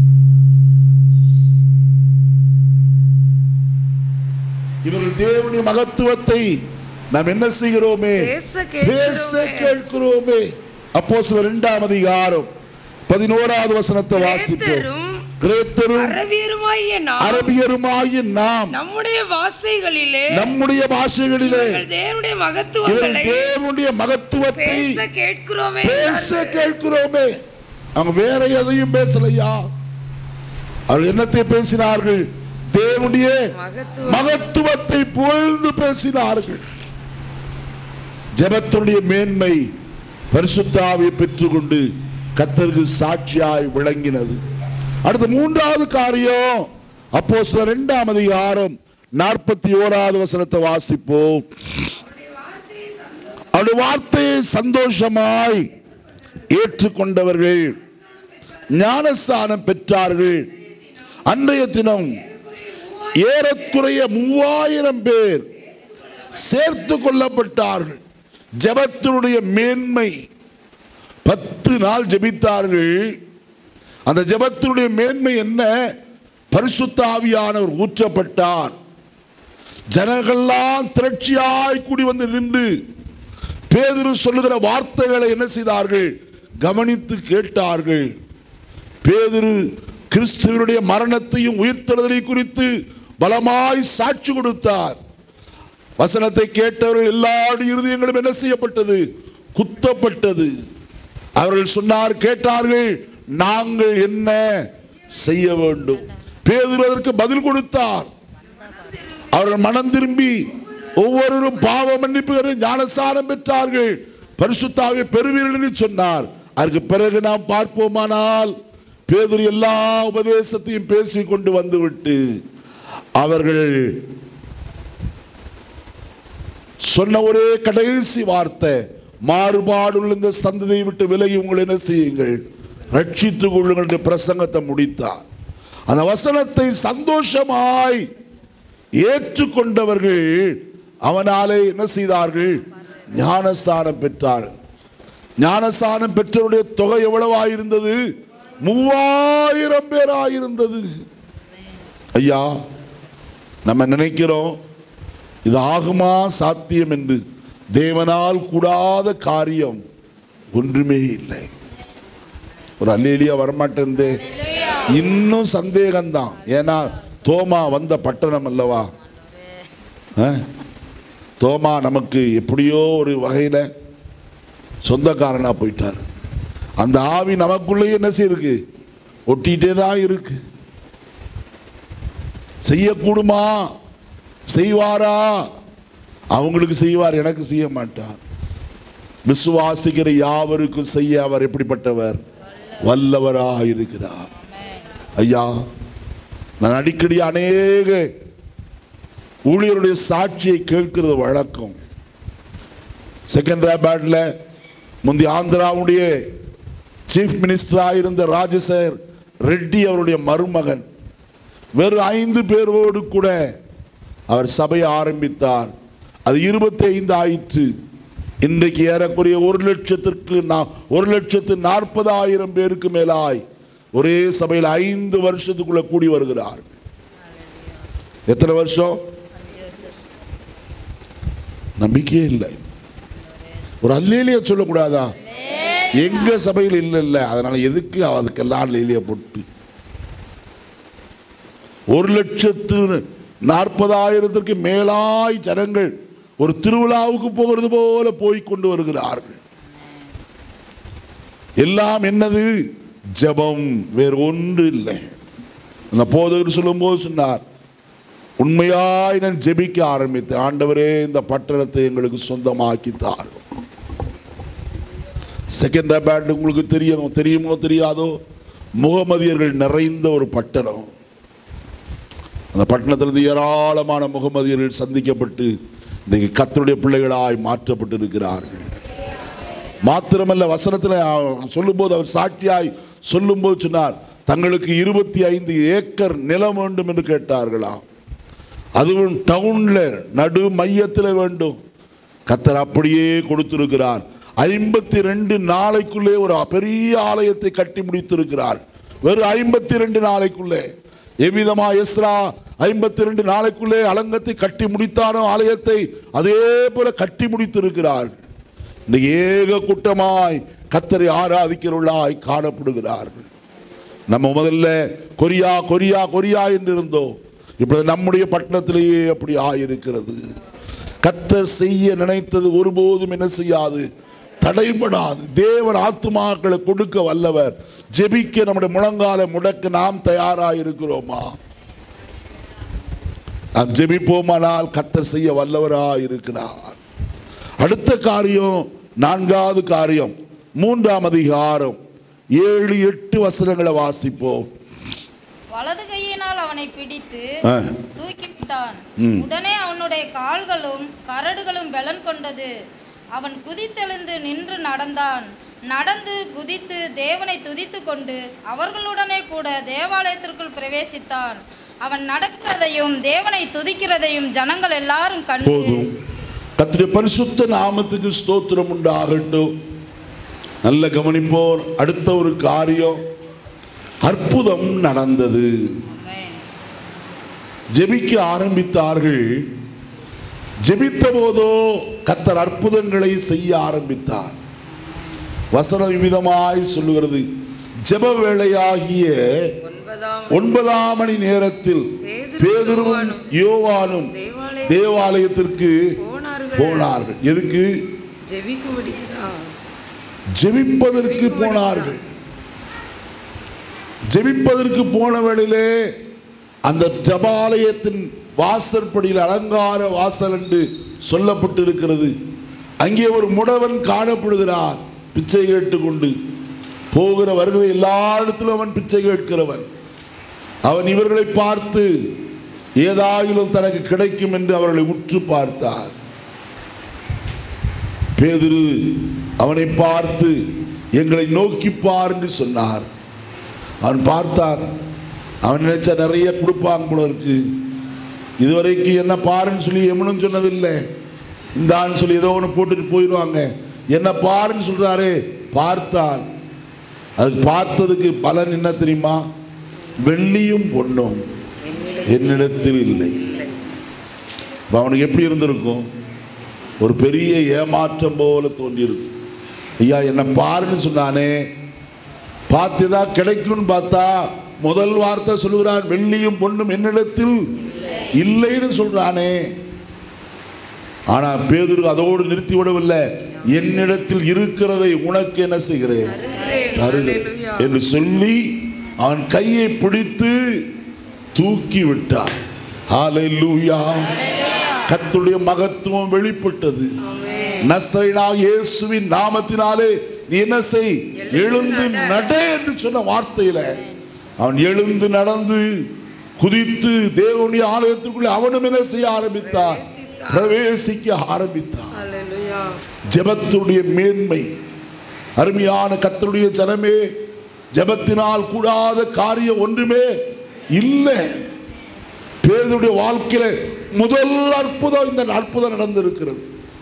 இவர்கள் தேவனுடைய மகத்துவத்தை நாம் என்ன செய்கிறோமே பேச பேச கேட்கிறோமே. கேட்கிறோமே அப்போ சில இரண்டாம் அதிகாரம் பதினோராவது வசனத்தை வாசிப்போம் கிரேத்தரும் கிரேத்தரும் அரபியருமாகிய நாம் அரபியருமாகிய நாம் நம்முடைய வாசைகளிலே நம்முடைய பாஷைகளிலே இவர்கள் தேவனுடைய இவர்கள் மகத்துவங்களை தேவனுடைய மகத்துவத்தை பேச கேட்கிறோமே பேச கேட்கிறோமே அவங்க வேற எதையும் பேசலையா அவர்கள் என்னத்தை பேசினார்கள் தேவனுடைய மகத்துவம் மகத்துவத்தை புகழ்ந்து பேசினார்கள் ஜெபத்துடைய மேன்மை பரிசுத்தாவை பெற்றுக்கொண்டு கத்தருக்கு சாட்சியாய் விளங்கினது அடுத்த மூன்றாவது காரியம் அப்போ சில இரண்டாம் அதிகாரம் நாற்பத்தி ஓராவது வசனத்தை வாசிப்போம் அவருடைய வார்த்தையை சந்தோஷமாய் ஏற்றுக்கொண்டவர்கள் ஞானஸ்தானம் பெற்றார்கள் அன்றைய தினம் ஏறக்குறைய மூவாயிரம் பேர் சேர்த்து கொள்ளப்பட்டார்கள் ஜெபத்தினுடைய மேன்மை பத்து நாள் ஜெபித்தார்கள் அந்த ஜெபத்தினுடைய மேன்மை என்ன பரிசுத்த ஆவியானவர் ஊற்றப்பட்டார் ஜனங்கள்லாம் திரட்சியாய் கூடி வந்து நின்று பேதுரு சொல்லுகிற வார்த்தைகளை என்ன செய்தார்கள் கவனித்து கேட்டார்கள் பேதுரு கிறிஸ்துவனுடைய மரணத்தையும் உயிர்த்தெழுதலை குறித்து பலமாய் சாட்சி கொடுத்தார் வசனத்தை கேட்டவர்கள் எல்லாருடைய இருதயங்களும் என்ன செய்யப்பட்டது குத்தப்பட்டது அவர்கள் சொன்னார் கேட்டார்கள் நாங்கள் என்ன செய்ய வேண்டும் பேதுரு அதற்கு பதில் கொடுத்தார் அவர்கள் மனம் திரும்பி ஒவ்வொருவரும் பாவ மன்னிப்பு ஞானசாரம் பெற்றார்கள் பரிசுத்தாவை பெறுவீர்கள் என்று சொன்னார் அதற்கு பிறகு நாம் பார்ப்போமானால் பேதுரு எல்லா உபதேசத்தையும் பேசி கொண்டு வந்துவிட்டு அவர்கள் சொன்ன ஒரே கடைசி வார்த்தை மாறுபாடுள்ள இந்த சந்ததியை விட்டு விலகி உங்களை என்ன செய்யுங்கள் ரட்சித்துக் கொள்ளுங்கள் என்று பிரசங்கத்தை முடித்தார் அந்த வசனத்தை சந்தோஷமாய் ஏற்றுக்கொண்டவர்கள் அவனாலே என்ன செய்தார்கள் ஞானஸ்தானம் பெற்றார்கள் ஞானஸ்தானம் பெற்றவருடைய தொகை எவ்வளவாயிருந்தது மூவாயிரம் பேராயிருந்தது ஐயா நம்ம நினைக்கிறோம் இது ஆகுமா சாத்தியம் என்று தேவனால் கூடாத காரியம் ஒன்றுமே இல்லை ஒரு அல்லேலியா வரமாட்டேந்தே இன்னும் சந்தேகம்தான் ஏன்னா தோமா வந்த பட்டணம் அல்லவா ஆ? தோமா நமக்கு எப்படியோ ஒரு வகையில் சொந்தக்காரனா போயிட்டார் அந்த ஆவி நமக்குள்ளேயே என்ன செய்யிருக்கு ஒட்டிகிட்டே தான் இருக்கு செய்யக்கூடுமா செய்வாரா அவங்களுக்கு செய்வார் எனக்கு செய்ய மாட்டார் விசுவாசிக்கிற யாவருக்கும் செய்ய அவர் எப்படிப்பட்டவர் வல்லவராக இருக்கிறார் ஐயா நான் அடிக்கடி அநேக ஊழியருடைய சாட்சியை கேட்கிறது வழக்கம் செகந்திராபாத்ல முந்தி ஆந்திராவுடைய சீஃப் மினிஸ்டராக இருந்த ராஜசேகர் ரெட்டி அவருடைய மருமகன் வெறும் ஐந்து பேரோடு கூட அவர் சபையை ஆரம்பித்தார் அது இருபத்தி ஐந்து ஆயிற்று இன்றைக்கு ஏறக்குறைய ஒரு லட்சத்திற்கு நா- ஒரு லட்சத்து நாற்பதாயிரம் பேருக்கு மேலாய் ஒரே சபையில் ஐந்து வருஷத்துக்குள்ள கூடி வருகிறார் எத்தனை வருஷம் நம்பிக்கையே இல்லை ஒரு அல்லேலியா சொல்லக்கூடாதா எங்க சபையில் இல்லை இல்லை அதனால எதுக்கு அதுக்கெல்லாம் அல்லேலியா போட்டு ஒரு லட்சத்து நாற்பதாயிரத்திற்கு மேலாய் ஜனங்கள் ஒரு திருவிழாவுக்கு போகிறது போல போய் கொண்டு வருகிறார்கள் எல்லாம் என்னது ஜெபம் வேறு ஒன்று இல்லை அந்த போதகர் சொல்லும்போது சொன்னார் உண்மையாய் நான் ஜெபிக்க ஆரம்பித்தேன் ஆண்டவரே இந்த பட்டணத்தை எங்களுக்கு சொந்தமாக்கி தாரும் செகண்ட் பேண்ட் உங்களுக்கு தெரியும் தெரியுமோ தெரியாதோ முகமதியர்கள் நிறைந்த ஒரு பட்டணம் அந்த பட்டணத்திலிருந்து ஏராளமான முகமதியர்கள் சந்திக்கப்பட்டு இன்னைக்கு கத்தருடைய பிள்ளைகளாய் மாற்றப்பட்டு இருக்கிறார்கள் மாத்திரமல்ல வசனத்தில் சொல்லும்போது அவர் சாட்சியாய் சொல்லும்போது சொன்னார் தங்களுக்கு இருபத்தி ஐந்து ஏக்கர் நிலம் வேண்டும் என்று கேட்டார்களாம் அதுவும் டவுன்ல நடு மையத்தில் வேண்டும் கத்தர் அப்படியே கொடுத்திருக்கிறார் ஐம்பத்தி ரெண்டு நாளைக்குள்ளே ஒரு பெரிய ஆலயத்தை கட்டி முடித்திருக்கிறார் வெறும் ஐம்பத்தி ரெண்டு நாளைக்குள்ளே எவ்விதமா எஸ்ரா ஐம்பத்தி ரெண்டு நாளைக்குள்ளே அலங்கத்தை கட்டி முடித்தானோ ஆலயத்தை அதே போல கட்டி முடித்திருக்கிறார் இன்னைக்கு ஏக கூட்டமாய் கத்தரை ஆராதிக்கிறவர்களாய் காணப்படுகிறார்கள் நம்ம முதல்ல கொரியா கொரியா கொரியா என்று இருந்தோம் இப்பொழுது நம்முடைய பட்டணத்திலேயே அப்படி ஆயிருக்கிறது கத்தர் செய்ய நினைத்தது ஒருபோதும் என்ன செய்யாது தடைபடாது தேவன் ஆத்துமாக்களை கொடுக்க வல்லவர் ஜெபிக்க நம்முடைய முழங்கால முடக்க நாம் தயாராக இருக்கிறோமா நாம் ஜெபிப்போமானால் கத்தர் செய்ய வல்லவராய் இருக்கிறார் அடுத்த காரியம் நான்காவது காரியம் மூன்றாம் அதிகாரம் ஏழு எட்டு வசனங்களை வாசிப்போம் வலது கையினால் அவனை பிடித்து ஆ. தூக்கிவிட்டான் உடனே அவனுடைய கால்களும் கரடுகளும் பலன் கொண்டது அவன் குதித்தெழுந்து நின்று நடந்தான் நடந்து குதித்து தேவனை துதித்து கொண்டு அவர்களுடனே கூட தேவாலயத்திற்குள் பிரவேசித்தான் அவன் நடக்கிறதையும் தேவனை துதிக்கிறதையும் ஜனங்கள் எல்லாரும் கண்டு போதும் கர்த்தருடைய பரிசுத்த நாமத்துக்கு ஸ்தோத்திரம் உண்டாகட்டும் நல்ல கவனிப்போர் அடுத்த ஒரு காரியம் அற்புதம் நடந்தது ஆமென். ஜெபிக்க ஆரம்பித்தார்கள் ஜெபித்த போதோ கத்தர் அற்புதங்களை செய்ய ஆரம்பித்தார் வசனம் விதமாய் சொல்லுகிறது ஜெப வேளையாகிய ஒன்பதாம் ஒன்பதாம் மணி நேரத்தில் பேதுருவும் யோவானும் தேவாலய தேவாலயத்திற்கு போனார்கள் போனார்கள் எதுக்கு ஜெபிக்கும்படிதான் ஜெபிப்பதற்கு போனார்கள் ஜெபிப்பதற்கு போன வேளையிலே அந்த ஜபாலயத்தின் வாசற்படியில் அலங்கார வாசல் என்று சொல்லப்பட்டிருக்கிறது அங்கே ஒரு முடவன் காணப்படுகிறான் பிச்சை கேட்டுக்கொண்டு போகிற வருகிற எல்லா இடத்திலும் அவன் பிச்சை கேட்கிறவன் அவன் இவர்களை பார்த்து ஏதாயிலும் தனக்கு கிடைக்கும் என்று அவர்களை உற்று பார்த்தார் பேதுரு அவனை பார்த்து எங்களை நோக்கி பார் என்று சொன்னார் அவன் பார்த்தான் அவன் நினைச்சா நிறைய கொடுப்பாங்க போல இருக்கு இதுவரைக்கும் என்ன பாருன்னு சொல்லி எவனும் சொன்னதில்லை இந்த ஆள் சொல்லி ஏதோ ஒன்று போட்டுட்டு போயிடுவாங்க என்ன பாருன்னு சொல்றாரே பார்த்தான் அதுக்கு பார்த்ததுக்கு பலன் என்ன தெரியுமா வெள்ளியும் பொண்ணும் என்னிடத்தில் இல்லை இப்ப அவனுக்கு எப்படி இருந்திருக்கும் ஒரு பெரிய ஏமாற்றம் போல தோன்றியிருக்கும் ஐயா என்ன பாருன்னு சொன்னானே பார்த்துதா கிடைக்கும்னு பார்த்தா முதல் வார்த்தை சொல்லுகிறான் வெள்ளியும் பொண்ணும் என்னிடத்தில் இல்லைன்னு சொல்றானே ஆனா பேதுரு அதோடு நிறுத்தி விடவில்லை என்னிடத்தில் இருக்கிறதை உனக்கு என்ன செய்கிறேன் தருகிறேன் என்று சொல்லி அவன் கையை பிடித்து தூக்கி விட்டார் ஹalleluya கர்த்தருடைய மகத்துவம் வெளிப்பட்டது நசரேனா இயேசுவின் நாமத்தினாலே நீ என்ன செய் எழுந்து நட என்று சொன்ன வார்த்தையில அவன் எழுந்து நடந்து குதித்து தேவனுடைய ஆலயத்திற்குள்ளே அவனும் என்ன செய்ய ஆரம்பித்தான் பிரவேசிக்க ஆரம்பித்தான் அல்லேலூயா ஜெபத்துடைய மேன்மை அருமையான கத்தருடைய ஜனமே ஜெபத்தினால் கூடாத காரியம் ஒன்றுமே இல்லை பேதுடைய வாழ்க்கையில முதல் அற்புதம் இந்த அற்புதம் நடந்திருக்கிறது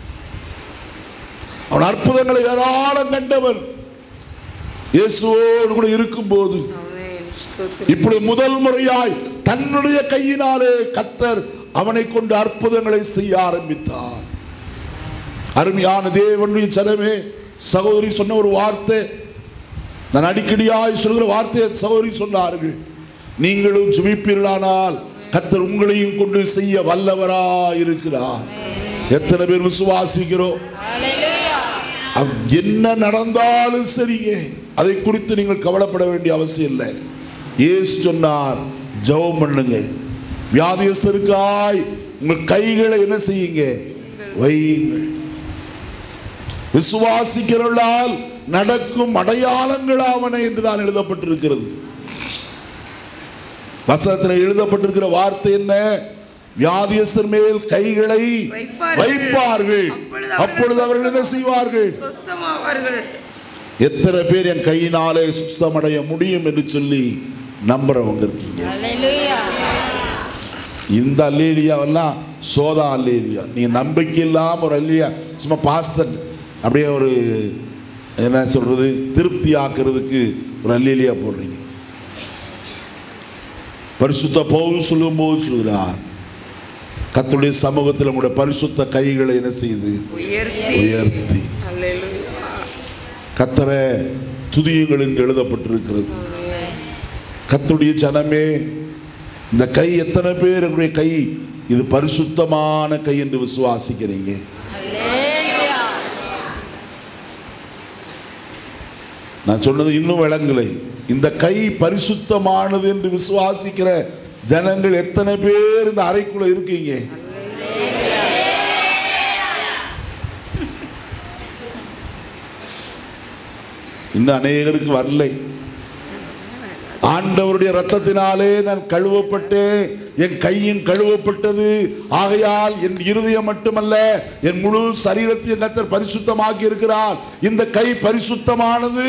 அவன் அற்புதங்களை ஏராளம் கண்டவன் இயேசுவோடு கூட இருக்கும்போது ஆமென். ஸ்தோத்திரம். இப்படி முதல் முறையாய் தன்னுடைய கையினாலே கத்தர் அவனை கொண்டு அற்புதங்களை செய்ய ஆரம்பித்தார் அருமையான தேவனுடைய சனமே சகோதரி சொன்ன ஒரு வார்த்தை நான் அடிக்கடியாய் சொல்கிற வார்த்தையை சகோதரி சொன்னார்கள் நீங்களும் ஜெபிப்பீர்களானால் கத்தர் உங்களையும் கொண்டு செய்ய வல்லவராய் இருக்கிறார் எத்தனை பேர் விசுவாசிக்கிறோம் ஹalleluya அவ் என்ன நடந்தாலும் சரிங்க அதை குறித்து நீங்கள் கவலைப்பட வேண்டிய அவசியம் இல்லை இயேசு சொன்னார் ஜெபம் பண்ணுங்க வியாதியஸ்தருக்காய் உங்கள் கைகளை என்ன செய்யுங்க வையுங்கள் விசுவாசிக்கிறவர்களால் நடக்கும் அடையாளங்களாவன என்றுதான் எழுதப்பட்டிருக்கிறது வசனத்தில் எழுதப்பட்டிருக்கிற வார்த்தை என்ன வியாதியஸ்தர் மேல் கைகளை வைப்பார்கள். வைப்பார்கள் அப்பொழுது அவர்கள் என்ன செய்வார்கள் சொஸ்தமாவார்கள் எத்தனை பேர் என் கையினாலே சுத்தமடைய முடியும் என்று சொல்லி நம்புறவங்க இருக்கீங்க ஹalleluya இந்த அல்லேலியாவெல்லாம் சோதா அல்லேலியா நீங்க நம்பிக்கை இல்லாம ஒரு அல்லியா சும்மா பாஸ்டர் அப்படியே ஒரு என்ன சொல்றது திருப்தி ஆக்குறதுக்கு ஒரு அல்லேலியா போடுறீங்க பரிசுத்த பவுல் சொல்லும்போது சொல்கிறார் கர்த்தருடைய சமூகத்தில் உங்களுடைய பரிசுத்த கைகளை என்ன செய்து உயர்த்தி உயர்த்தி அல்லேலூயா. கத்தரை துதியுங்கள் என்று எழுதப்பட்டிருக்கிறது கத்துடைய ஜனமே இந்த கை எத்தனை பேர் என்னுடைய கை இது பரிசுத்தமான கை என்று விசுவாசிக்கிறீங்க ஹalleluya நான் சொன்னது இன்னும் விளங்கலை இந்த கை பரிசுத்தமானது என்று விசுவாசிக்கிற ஜனங்கள் எத்தனை பேர் இந்த அறைக்குள்ள இருக்கீங்க இன்னும் அநேகருக்கு வரலை ஆண்டவருடைய ரத்தத்தினாலே நான் கழுவப்பட்டேன் என் கையும் கழுவப்பட்டது ஆகையால் என் இருதயம் மட்டுமல்ல என் முழு சரீரத்தையும் கத்தர் பரிசுத்தமாக்கி இருக்கிறார் இந்த கை பரிசுத்தமானது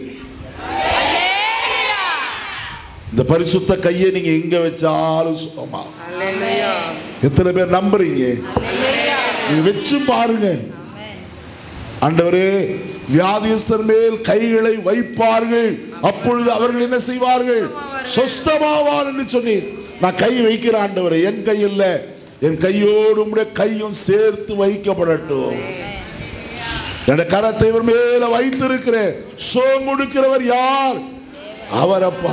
இந்த பரிசுத்த கையை நீங்க எங்க வச்சாலும் சுகமா அல்லேலூயா. எத்தனை பேர் நம்புறீங்க நீங்க வச்சு பாருங்க ஆண்டவரே வியாதியஸ்தர் மேல் கைகளை வைப்பார்கள் அப்பொழுது அவர்கள் என்ன செய்வார்கள் சொஸ்தமாவார் என்று சொன்னீர் நான் கை வைக்கிறேன் ஆண்டவரே என் கை இல்ல என் கையோடு உம்முடைய கையும் சேர்த்து வைக்கப்படட்டும் என்னுடைய கரத்தை இவர் மேல வைத்திருக்கிறேன் சோம் கொடுக்கிறவர் யார் அவர் அப்பா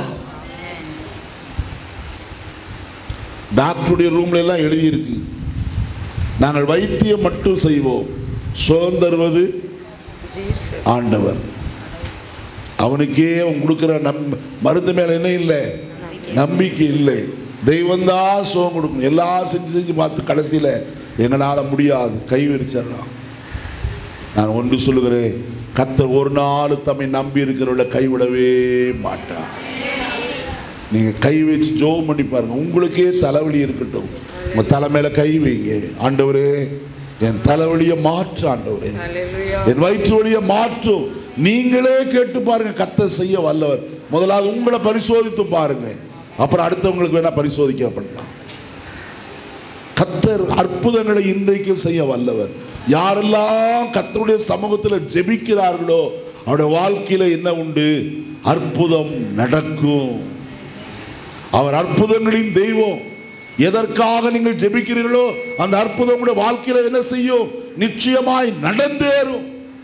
டாக்டருடைய ரூம்ல எல்லாம் எழுதியிருக்கு நாங்கள் வைத்தியம் மட்டும் செய்வோம் சுகம் தருவது ஜீசஸ். ஆண்டவர் அவனுக்கே அவன் கொடுக்குற நம் மருந்து மேல என்ன இல்லை நம்பிக்கை இல்லை தெய்வம் தான் சுகம் கொடுக்கும் எல்லாம் செஞ்சு செஞ்சு பார்த்து கடைசியில் எங்களால் முடியாது கை விரிச்சிடறான் நான் ஒன்று சொல்லுகிறேன் கத்தர் ஒரு நாள் தம்மை நம்பி இருக்கிறவளை கைவிடவே மாட்டார் நீங்க கை வச்சு ஜோம் பண்ணி பாருங்க உங்களுக்கே தலைவலி இருக்கட்டும் உங்க தலை மேல கை வைங்க ஆண்டவரே என் தலைவலியை மாற்று ஆண்டவரே அல்லேலூயா. என் வயிற்று வலியை மாற்றும் நீங்களே கேட்டு பாருங்க கத்த செய்ய வல்லவர் முதலாவது உங்களை பரிசோதித்து பாருங்க அப்புறம் அடுத்தவங்களுக்கு வேணா பரிசோதிக்க பண்ணலாம் கத்தர் அற்புதங்களை இன்றைக்கு செய்ய வல்லவர் யாரெல்லாம் கத்தருடைய சமூகத்தில் ஜெபிக்கிறார்களோ அவருடைய வாழ்க்கையில என்ன உண்டு அற்புதம் நடக்கும் அவர் அற்புதங்களின் தெய்வம் எதற்காக நீங்கள் ஜெபிக்கிறீர்களோ அந்த அற்புதம் உங்களுடைய வாழ்க்கையில என்ன செய்யும் நிச்சயமாய் நடந்தேறும்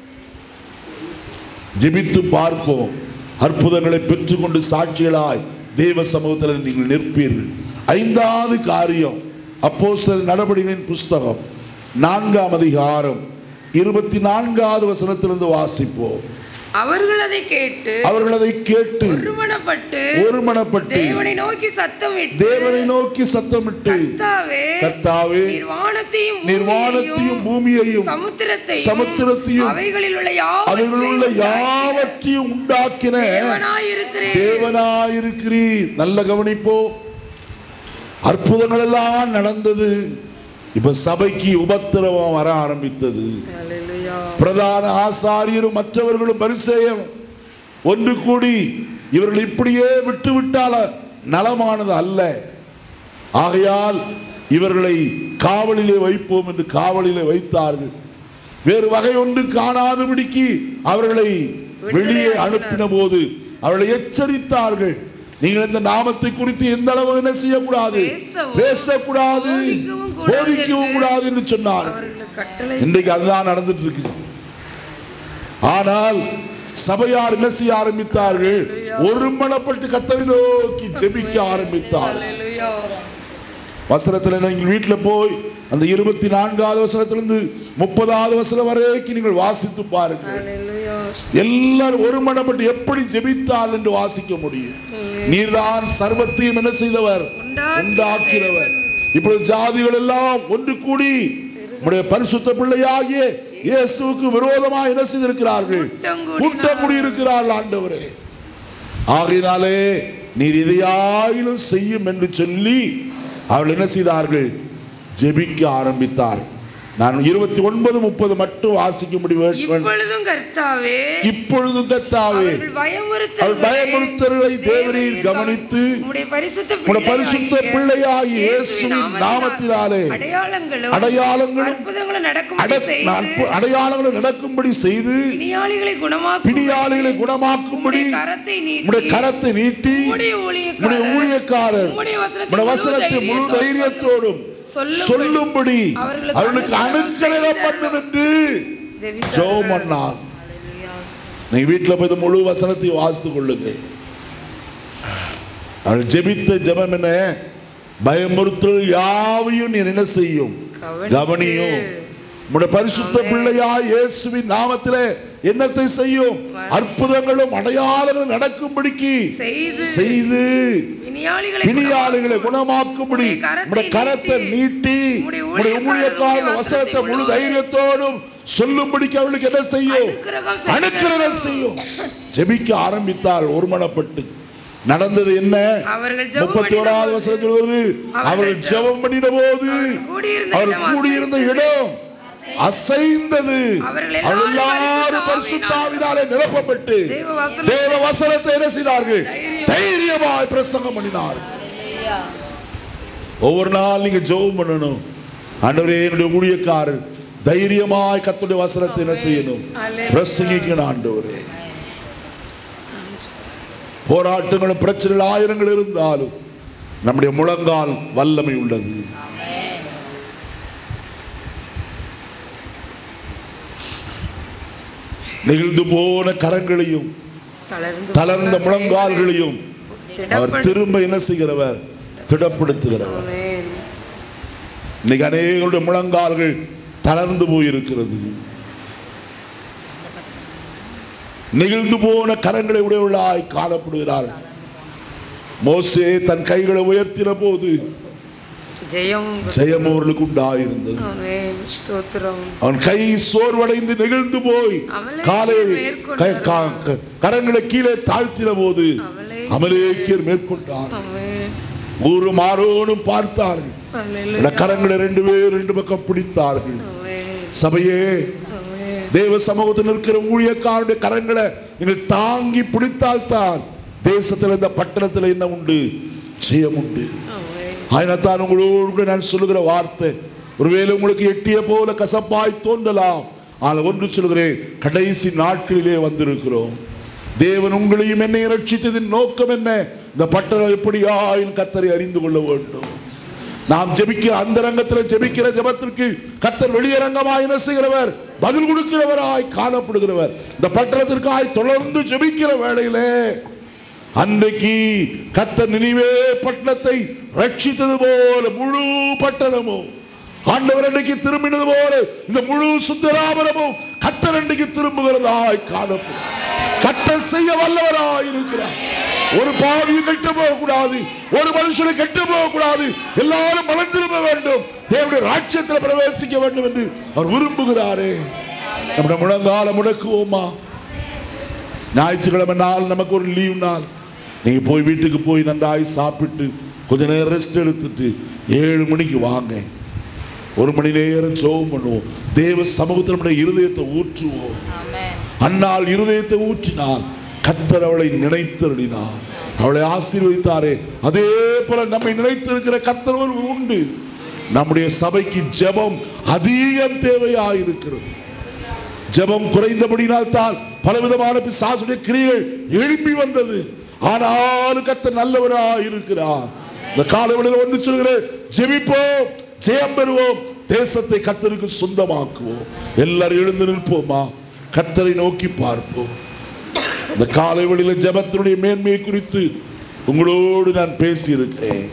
ஜெபித்து பார்ப்போம் அற்புதங்களை பெற்றுக்கொண்டு சாட்சிகளாய் தேவ சமூகத்தில் நீங்கள் நிற்பீர்கள் ஐந்தாவது காரியம் அப்போஸ்தலர் நடவடிக்கையின் புஸ்தகம் நான்காம் அதிகாரம் இருபத்தி நான்காவது வசனத்திலிருந்து வாசிப்போம் அவர்கள் அதை கேட்டு அவர்கள் அதை கேட்டு ஒருமனப்பட்டு ஒருமனப்பட்டு தேவனை நோக்கி சத்தமிட்டு தேவனை நோக்கி சத்தமிட்டு கர்த்தாவே கர்த்தாவே நிர்வாணத்தையும் நிர்வாணத்தையும் பூமியையும் சமுத்திரத்தையும் சமுத்திரத்தையும் அவைகளில் உள்ள அவைகளில் உள்ள யாவற்றையும் யாவற்றையும் உண்டாக்கின தேவனாயிருக்கிறேன் தேவனாயிருக்கிறீர் நல்ல கவனிப்போ அற்புதங்கள் எல்லாம் நடந்தது இப்ப சபைக்கு உபத்திரவம் வர ஆரம்பித்தது அல்லேலூயா. பிரதான ஆசாரியரும் மற்றவர்களும் பரிசேயம் ஒன்று கூடி இவர்கள் இப்படியே விட்டு விட்டால நலமானது அல்ல ஆகையால் இவர்களை காவலிலே வைப்போம் என்று காவலிலே வைத்தார்கள் வேறு வகை ஒன்று காணாதபடிக்கு அவர்களை வெளியே அனுப்பின போது அவர்களை எச்சரித்தார்கள் நீங்கள் இந்த நாமத்தை குறித்து எந்த அளவு என்ன செய்யக்கூடாது பேசவோ, பேசக்கூடாது போதிக்கவும் கூடாது போதிக்கவும் என்று கூடாது என்று சொன்னார் அவர்களுக்கு கட்டளை இன்றைக்கு அதுதான் நடந்துட்டு இருக்கு ஆனால் சபையார் என்ன செய்ய ஆரம்பித்தார்கள் ஒருமனப்பட்டு கத்தரை நோக்கி ஜெபிக்க ஆரம்பித்தார்கள் அல்லேலூயா. வசனத்தில் நீங்கள் வீட்டில் போய் அந்த இருபத்தி நான்காவது வசனத்திலிருந்து முப்பதாவது வசனம் வரைக்கும் நீங்கள் வாசித்து பாருங்கள் அல்லேலூயா. எல்லாரும் ஒருமனப்பட்டு எப்படி ஜெபித்தால் என்று வாசிக்க முடியும் நீர்தான் சர்வத்தையும் என்ன செய்தவர் உண்டாக்கிய உண்டாக்கிறவர் இப்பொழுது ஜாதிகள் எல்லாம் ஒன்று கூடி உடைய பரிசுத்த பிள்ளையாகிய இயேசுவுக்கு விரோதமாக என்ன செய்திருக்கிறார்கள் கூட்டம் கூடினார்கள். கூட்டம் கூடியிருக்கிறார்கள் ஆண்டவரே ஆகையினாலே நீர் இதையாயிலும் செய்யும் என்று சொல்லி அவர்கள் என்ன செய்தார்கள் ஜெபிக்க ஆரம்பித்தார் நான் இருபத்தி ஒன்பது முப்பது மட்டும் வாசிக்க முடியும் இப்பொழுதும் கர்த்தாவே இப்பொழுதும் கத்தாவே அவர்கள் பயமுறுத்தல்களை அவர்கள் பயமுறுத்தல்களை தேவரீர் கவனித்து உம்முடைய பரிசுத்த உம்முடைய பரிசுத்த பிள்ளையாகிய இயேசுவின் நாமத்தினாலே அடையாளங்களும் அடையாளங்களும் அற்புதங்களும் நடக்கும்படி அட- செய்து அற்பு- அடையாளங்களும் நடக்கும்படி செய்து பிணியாளிகளை குணமாக்கும் பிணியாளிகளை குணமாக்கும்படி உம்முடைய கரத்தை நீட்டி உம்முடைய கரத்தை நீட்டி உம்முடைய உம்முடைய ஊழியக்காரர் ஊழியக்காரர் உம்முடைய வசனத்தை உம்முடைய வசனத்தை முழு முழு தைரியத்தோடும் சொல்லும்படி சொல்லும்படி அவர்களுக்கு அவர்களுக்கு அனுக்கிரகம் அனுக்கிரகம் பண்ணும் என்று ஜெபித்தார்கள். ஜெபம் பண்ணார் நீங்க வீட்டுல போய் இந்த முழு வசனத்தை வாசித்து கொள்ளுங்க அவள் ஜெபித்த ஜெபம் என்ன பயமுறுத்தல் யாவையும் நீ என்ன செய்யும் கவனித்து. கவனியும் உம்முடைய பரிசுத்த பிள்ளையா இயேசுவின் நாமத்திலே என்னத்தை செய்யும் அற்புதங்களும் அடையாளங்களும் நடக்கும்படிக்கு செய்து செய்து பிணியாளிகளை பிணியாளிகளை குணமாக்கும்படி உம்முடைய கரத்தை உம்முடைய கரத்தை நீட்டி உம்முடைய உம்முடைய ஊழியக்காரன் ஊழியக்காரனுடைய வசனத்தை முழு வசனத்தை தைரியத்தோடும் சொல்லும்படிக்கு அவளுக்கு என்ன செய்யும் அனுக்கிரகம் செய்கிறது. அனுக்கிரகம் செய்யும் ஜெபிக்க ஆரம்பித்தாள் ஒருமனப்பட்டு நடந்தது என்ன அவர்கள் ஜெபம் முப்பத்தி ஓராவது பண்ணின வசனம் சொல்வது அவர்கள் அவர்கள் ஜெபம் பண்ணின போது கூடியிருந்த அவர் இடம் கூடியிருந்த அசைந்தது. இடம் அசைந்தது அவர்கள் அவர்கள் எல்லாரும் எல்லாரும் பரிசுத்தாவினாலே நிரப்பப்பட்டு தேவ வசனம் தேவ வசனத்தை என்ன செய்தார்கள் தைரியமாய் பிரசங்கம் பண்ணினார்கள் ஒவ்வொரு நாள் நீங்க ஜெபம் பண்ணணும் ஆண்டவரே என்னுடைய ஊழியக்காரர் தைரியமாய் கத்துடைய வசனத்தை என்ன செய்யணும் அல்லேலூயா. பிரசங்கிக்கணும் ஆண்டவரே போராட்டங்களும் பிரச்சனைகள் ஆயிரங்கள் இருந்தாலும் நம்முடைய முழங்கால் வல்லமை உள்ளது நெகிழ்ந்து போன கரங்களையும் தளர்ந்து தளர்ந்த முழங்கால்களையும் அவர் திடப்படு- திரும்ப என்ன செய்கிறவர் திடப்படுத்துகிறவர் ஆமென். இன்னைக்கு அநேகருடைய முழங்கால்கள் தளர்ந்து போயிருக்கிறது நெகிழ்ந்து போன கரங்களை உடையவர்களாய் காணப்படுகிறார் மோசே தன் கைகளை உயர்த்தின போது ஜெயம் ஜெயம் அவர்களுக்கு உண்டாயிருந்தது ஆமென். ஸ்தோத்திரம் அவன் கை சோர்வடைந்து நெகிழ்ந்து போய் அமலேக்கியர் காலை மேற்கொண்டார். கை- கா- க- கரங்களை கீழே தாழ்த்தின போது அமலேக்கியர் அமலேக்கியர் மேற்கொண்டார் ஆமென். ஊரும் ஆரோனும் பார்த்தார்கள் அல்லேலூயா. இந்த கரங்களை ரெண்டு பேர் ரெண்டு பக்கம் பிடித்தார்கள் ஆமென். சபையே ஆமென். தேவ சமூகத்தில் இருக்கிற ஊழியக்காரருடைய கரங்களை நீங்கள் தாங்கி பிடித்தால்தான் தேசத்தில் இந்த பட்டணத்தில் என்ன உண்டு ஜெயம் உண்டு ஆமென். ஆயினத்தான் உங்களோடு கூட நான் சொல்லுகிற வார்த்தை ஒருவேளை உங்களுக்கு எட்டிய போல கசப்பாய் தோன்றலாம் ஆனால் ஒன்று சொல்கிறேன் கடைசி நாட்களிலே வந்திருக்கிறோம் தேவன் உங்களையும் என்னை ரட்சித்ததின் நோக்கம் என்ன இந்த பட்டணம் எப்படியாயின் கத்தரை அறிந்து கொள்ள வேண்டும் நாம் ஜெபிக்கிற அந்தரங்கத்தில் ஜெபிக்கிற ஜெபத்திற்கு கத்தர் வெளியரங்கமாய் என்ன செய்கிறவர் பதில் கொடுக்கிறவராய் காணப்படுகிறவர் இந்த பட்டணத்திற்காய் தொடர்ந்து ஜெபிக்கிற வேளையிலே அன்றைக்கு கத்தர் நினைவே பட்டணத்தை ரட்சித்தது போல முழு பட்டணமும் ஆண்டவர் அன்றைக்கு திரும்பினது போல இந்த முழு சுந்தராபரமும் கத்தர் அன்றைக்கு திரும்புகிறதாய் காணப்படும் கத்தர் செய்ய வல்லவராய் இருக்கிறார் ஒரு பாவியும் கெட்டு போகக்கூடாது ஒரு மனுஷனை கெட்டு போகக்கூடாது எல்லாரும் மனம் திரும்ப வேண்டும் தேவனுடைய ராஜ்யத்தில் பிரவேசிக்க வேண்டும் என்று அவர் விரும்புகிறாரே நம்முடைய முழங்கால முடக்குவோமா ஞாயிற்றுக்கிழமை நாள் நமக்கு ஒரு லீவ் நாள் நீங்க போய் வீட்டுக்கு போய் நன்றாய் சாப்பிட்டு கொஞ்ச நேரம் ரெஸ்ட் எடுத்துட்டு ஏழு மணிக்கு வாங்க ஒரு மணி நேரம் ஜெபம் பண்ணுவோம் தேவ சமூகத்தில் நம்முடைய இருதயத்தை ஊற்றுவோம் ஆமென் அன்னால் இருதயத்தை ஊற்றினால் கத்தர் அவளை நினைத்தருளினார் அவளை ஆசீர்வதித்தாரே அதே போல நம்மை நினைத்திருக்கிற கர்த்தர் ஒருவர் உண்டு நம்முடைய சபைக்கு ஜெபம் அதிகம் தேவையாயிருக்கிறது ஜெபம் குறைந்தபடினால் தான் பலவிதமான பிசாசுடைய கிரியைகள் எழுப்பி வந்தது ஆனாலும் கர்த்தர் நல்லவராய் இருக்கிறார் இந்த காலவெளியில் ஒன்று சொல்கிறேன் ஜெபிப்போம் ஜெயம் பெறுவோம் தேசத்தை கர்த்தருக்கு சொந்தமாக்குவோம் எல்லாரும் எழுந்து நிற்போமா கர்த்தரை நோக்கி பார்ப்போம் இந்த காலை வெளியில ஜெபத்தினுடைய மேன்மையை குறித்து உங்களோடு நான் பேசியிருக்கிறேன்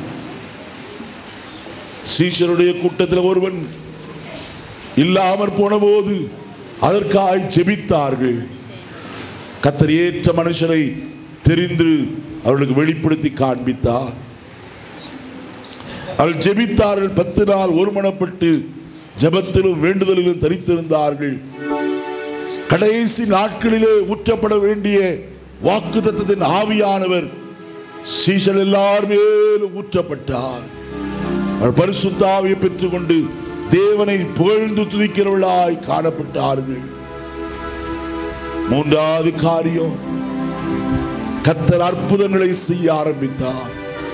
சீஷருடைய கூட்டத்தில் ஒருவன் இல்லாமற் போன போது அதற்காய் ஜெபித்தார்கள் கத்தர் ஏற்ற மனுஷரை தெரிந்து அவர்களுக்கு வெளிப்படுத்தி காண்பித்தார் அவர்கள் ஜெபித்தார்கள் பத்து நாள் ஒருமனப்பட்டு ஜெபத்திலும் வேண்டுதலிலும் தரித்திருந்தார்கள் கடைசி நாட்களிலே ஊற்றப்பட வேண்டிய வாக்குத்தத்தத்தின் ஆவியானவர் சீசல் எல்லார் மேலும் ஊற்றப்பட்டார் அவர் பரிசுத்த ஆவியை பெற்றுக்கொண்டு தேவனை புகழ்ந்து துதிக்கிறவர்களாய் காணப்பட்டார்கள் மூன்றாவது காரியம் கத்தர் அற்புதங்களை செய்ய ஆரம்பித்தார்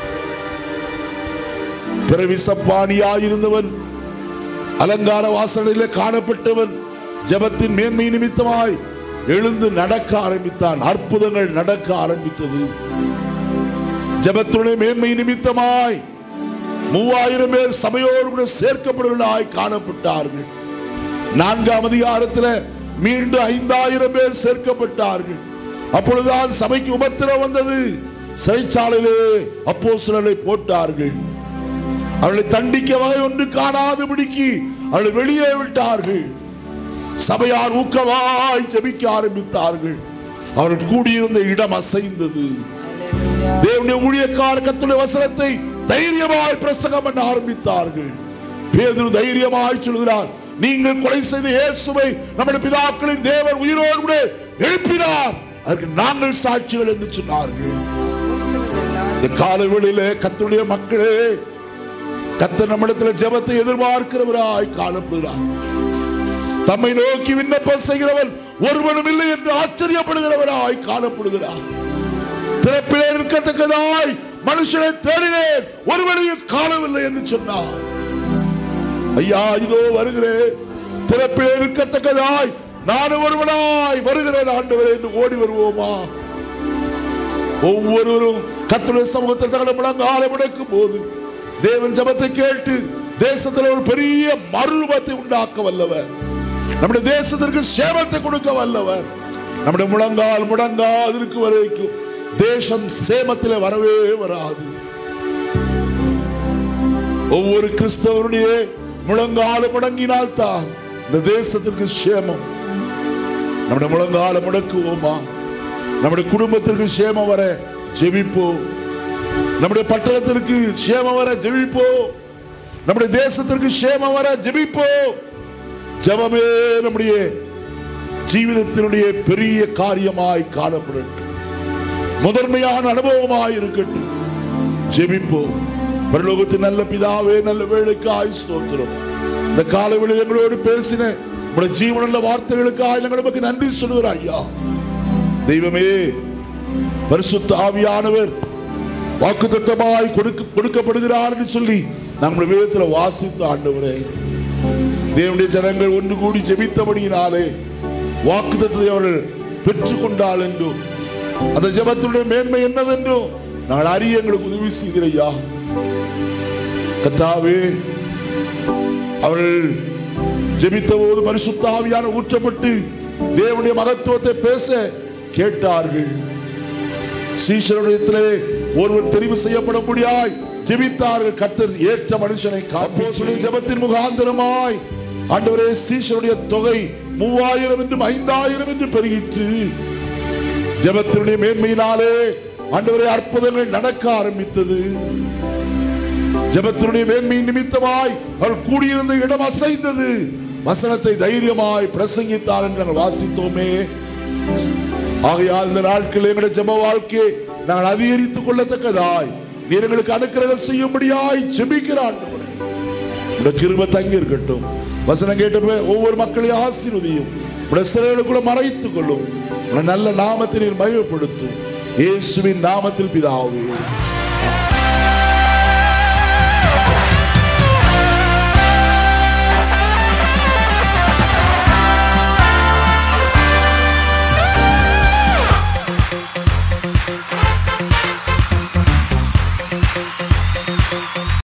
பிறவி சப்பானியாயிருந்தவன் அலங்கார வாசலிலே காணப்பட்டவன் ஜெபத்தின் மேன்மை நிமித்தமாய் எழுந்து நடக்க ஆரம்பித்தான் அற்புதங்கள் நடக்க ஆரம்பித்தது ஜெபத்துடைய மேன்மை நிமித்தமாய் மூவாயிரம் பேர் சபையோடு கூட சேர்க்கப்படுவர்களாய் காணப்பட்டார்கள் நான்காம் அதிகாரத்தில் மீண்டும் ஐந்தாயிரம் பேர் சேர்க்கப்பட்டார்கள் அப்பொழுதுதான் சபைக்கு உபத்திரம் வந்தது சிறைச்சாலையிலே அப்போ போட்டார்கள் அவர்களை தண்டிக்க வகை ஒன்று காணாதபடிக்கு அவர்களை வெளியே விட்டார்கள் சபையார் ஊக்கமாய் ஜெபிக்க ஆரம்பித்தார்கள் அவர்கள் கூடியிருந்த இடம் அசைந்தது தேவனுடைய ஊழியக்கார கத்துடைய வசனத்தை தைரியமாய் பிரசங்கம் பண்ண ஆரம்பித்தார்கள் பேதுரு தைரியமாய் சொல்கிறார் நீங்கள் கொலை செய்த இயேசுவை நம்முடைய பிதாக்களின் தேவன் உயிரோடு கூட எழுப்பினார் அதற்கு நாங்கள் சாட்சிகள் என்று சொன்னார்கள் இந்த காலை வேளையிலே கத்துடைய மக்களே கத்த நம்மிடத்தில் ஜெபத்தை எதிர்பார்க்கிறவராய் காணப்படுகிறார் தம்மை நோக்கி விண்ணப்பம் செய்கிறவன் ஒருவனும் இல்லை என்று ஆச்சரியப்படுகிறவராய் காணப்படுகிறார் திறப்பிலே இருக்கத்தக்கதாய் மனுஷனை தேடினேன் ஒருவனையும் காணவில்லை என்று சொன்னார் ஐயா இதோ வருகிறேன் திறப்பிலே இருக்கத்தக்கதாய் நான் ஒருவனாய் வருகிறேன் ஆண்டவரே என்று ஓடி வருவோமா ஒவ்வொருவரும் கத்துடைய சமூகத்தில் தங்களை முழங்கால முடக்கும் போது தேவன் ஜபத்தை கேட்டு தேசத்தில் ஒரு பெரிய மறுரூபத்தை உண்டாக்க வல்லவர் நம்முடைய தேசத்திற்கு சேமத்தை கொடுக்க வல்லவர் நம்முடைய முழங்கால் முடங்காது இருக்கு வரைக்கும் தேசம் சேமத்திலே வரவே வராது ஒவ்வொரு கிறிஸ்தவருடைய முழங்கால முடங்கினால் தான் இந்த தேசத்திற்கு சேமம் நம்முடைய முழங்கால முடக்குவோமா நம்முடைய குடும்பத்திற்கு சேமம் வர ஜெபிப்போம் நம்முடைய பட்டணத்திற்கு சேமம் வர ஜெபிப்போம் நம்முடைய தேசத்திற்கு சேமம் வர ஜெபிப்போம் ஜெபமே நம்முடைய ஜீவிதத்தினுடைய பெரிய காரியமாய் காணப்படட்டும் முதன்மையான அனுபவமாய் இருக்கட்டும் ஜெபிப்போம் பரலோகத்தின் நல்ல பிதாவே நல்ல வேலைக்காய் ஸ்தோத்திரம் இந்த காலை எங்களோடு பேசின உங்களுடைய ஜீவனுள்ள வார்த்தைகளுக்காக நாங்கள் நமக்கு நன்றி சொல்லுகிறோம் ஐயா தெய்வமே பரிசுத்த ஆவியானவர் வாக்குத்தத்தமாய் கொடுக்க கொடுக்கப்படுகிறார் என்று சொல்லி நம்முடைய வேதத்துல வாசித்த ஆண்டவரே தேவனுடைய ஜனங்கள் ஒன்று கூடி ஜெபித்தபடியினாலே வாக்குத்தத்தை அவர்கள் பெற்றுக்கொண்டால் என்றும் அந்த ஜெபத்துடைய மேன்மை என்னதென்றும் நாங்கள் அறிய எங்களுக்கு உதவி செய்கிறையா கத்தாவே அவர்கள் ஜெபித்த போது பரிசுத்த ஆவியான ஊற்றப்பட்டு தேவனுடைய மகத்துவத்தை பேச கேட்டார்கள் சீஷருடையத்திலே ஒருவர் தெரிவு செய்யப்பட முடியாய் ஜெபித்தார்கள் கத்தர் ஏற்ற மனுஷனை காப்போசுடைய ஜெபத்தின் முகாந்திரமாய் ஆண்டவரே சீஷருடைய தொகை மூவாயிரம் என்றும் ஐந்தாயிரம் என்று பெருகிற்று ஜெபத்தினுடைய மேன்மையினாலே ஆண்டவரே அற்புதங்கள் நடக்க ஆரம்பித்தது ஜெபத்தினுடைய மேன்மை நிமித்தமாய் அவள் கூடியிருந்த இடம் அசைந்தது வசனத்தை தைரியமாய் பிரசங்கித்தார் என்று நாங்கள் வாசித்தோமே ஆகையால் இந்த நாட்களில் எங்களுடைய ஜெப வாழ்க்கையை நாங்கள் அதிகரித்துக் கொள்ளத்தக்கதாய் நீர் எங்களுக்கு அனுக்கிரகம் செய்யும்படியாய் ஜெபிக்கிறான் உடைய கிருப தங்கி இருக்கட்டும் வசனம் கேட்ட ஒவ்வொரு மக்களையும் ஆசீர்வதியும் உடைய சிறைகளுக்குள்ள மறைத்துக் கொள்ளும் உடைய நல்ல நாமத்தை நீர் மகிமைப்படுத்தும் இயேசுவின் நாமத்தில் பிதாவே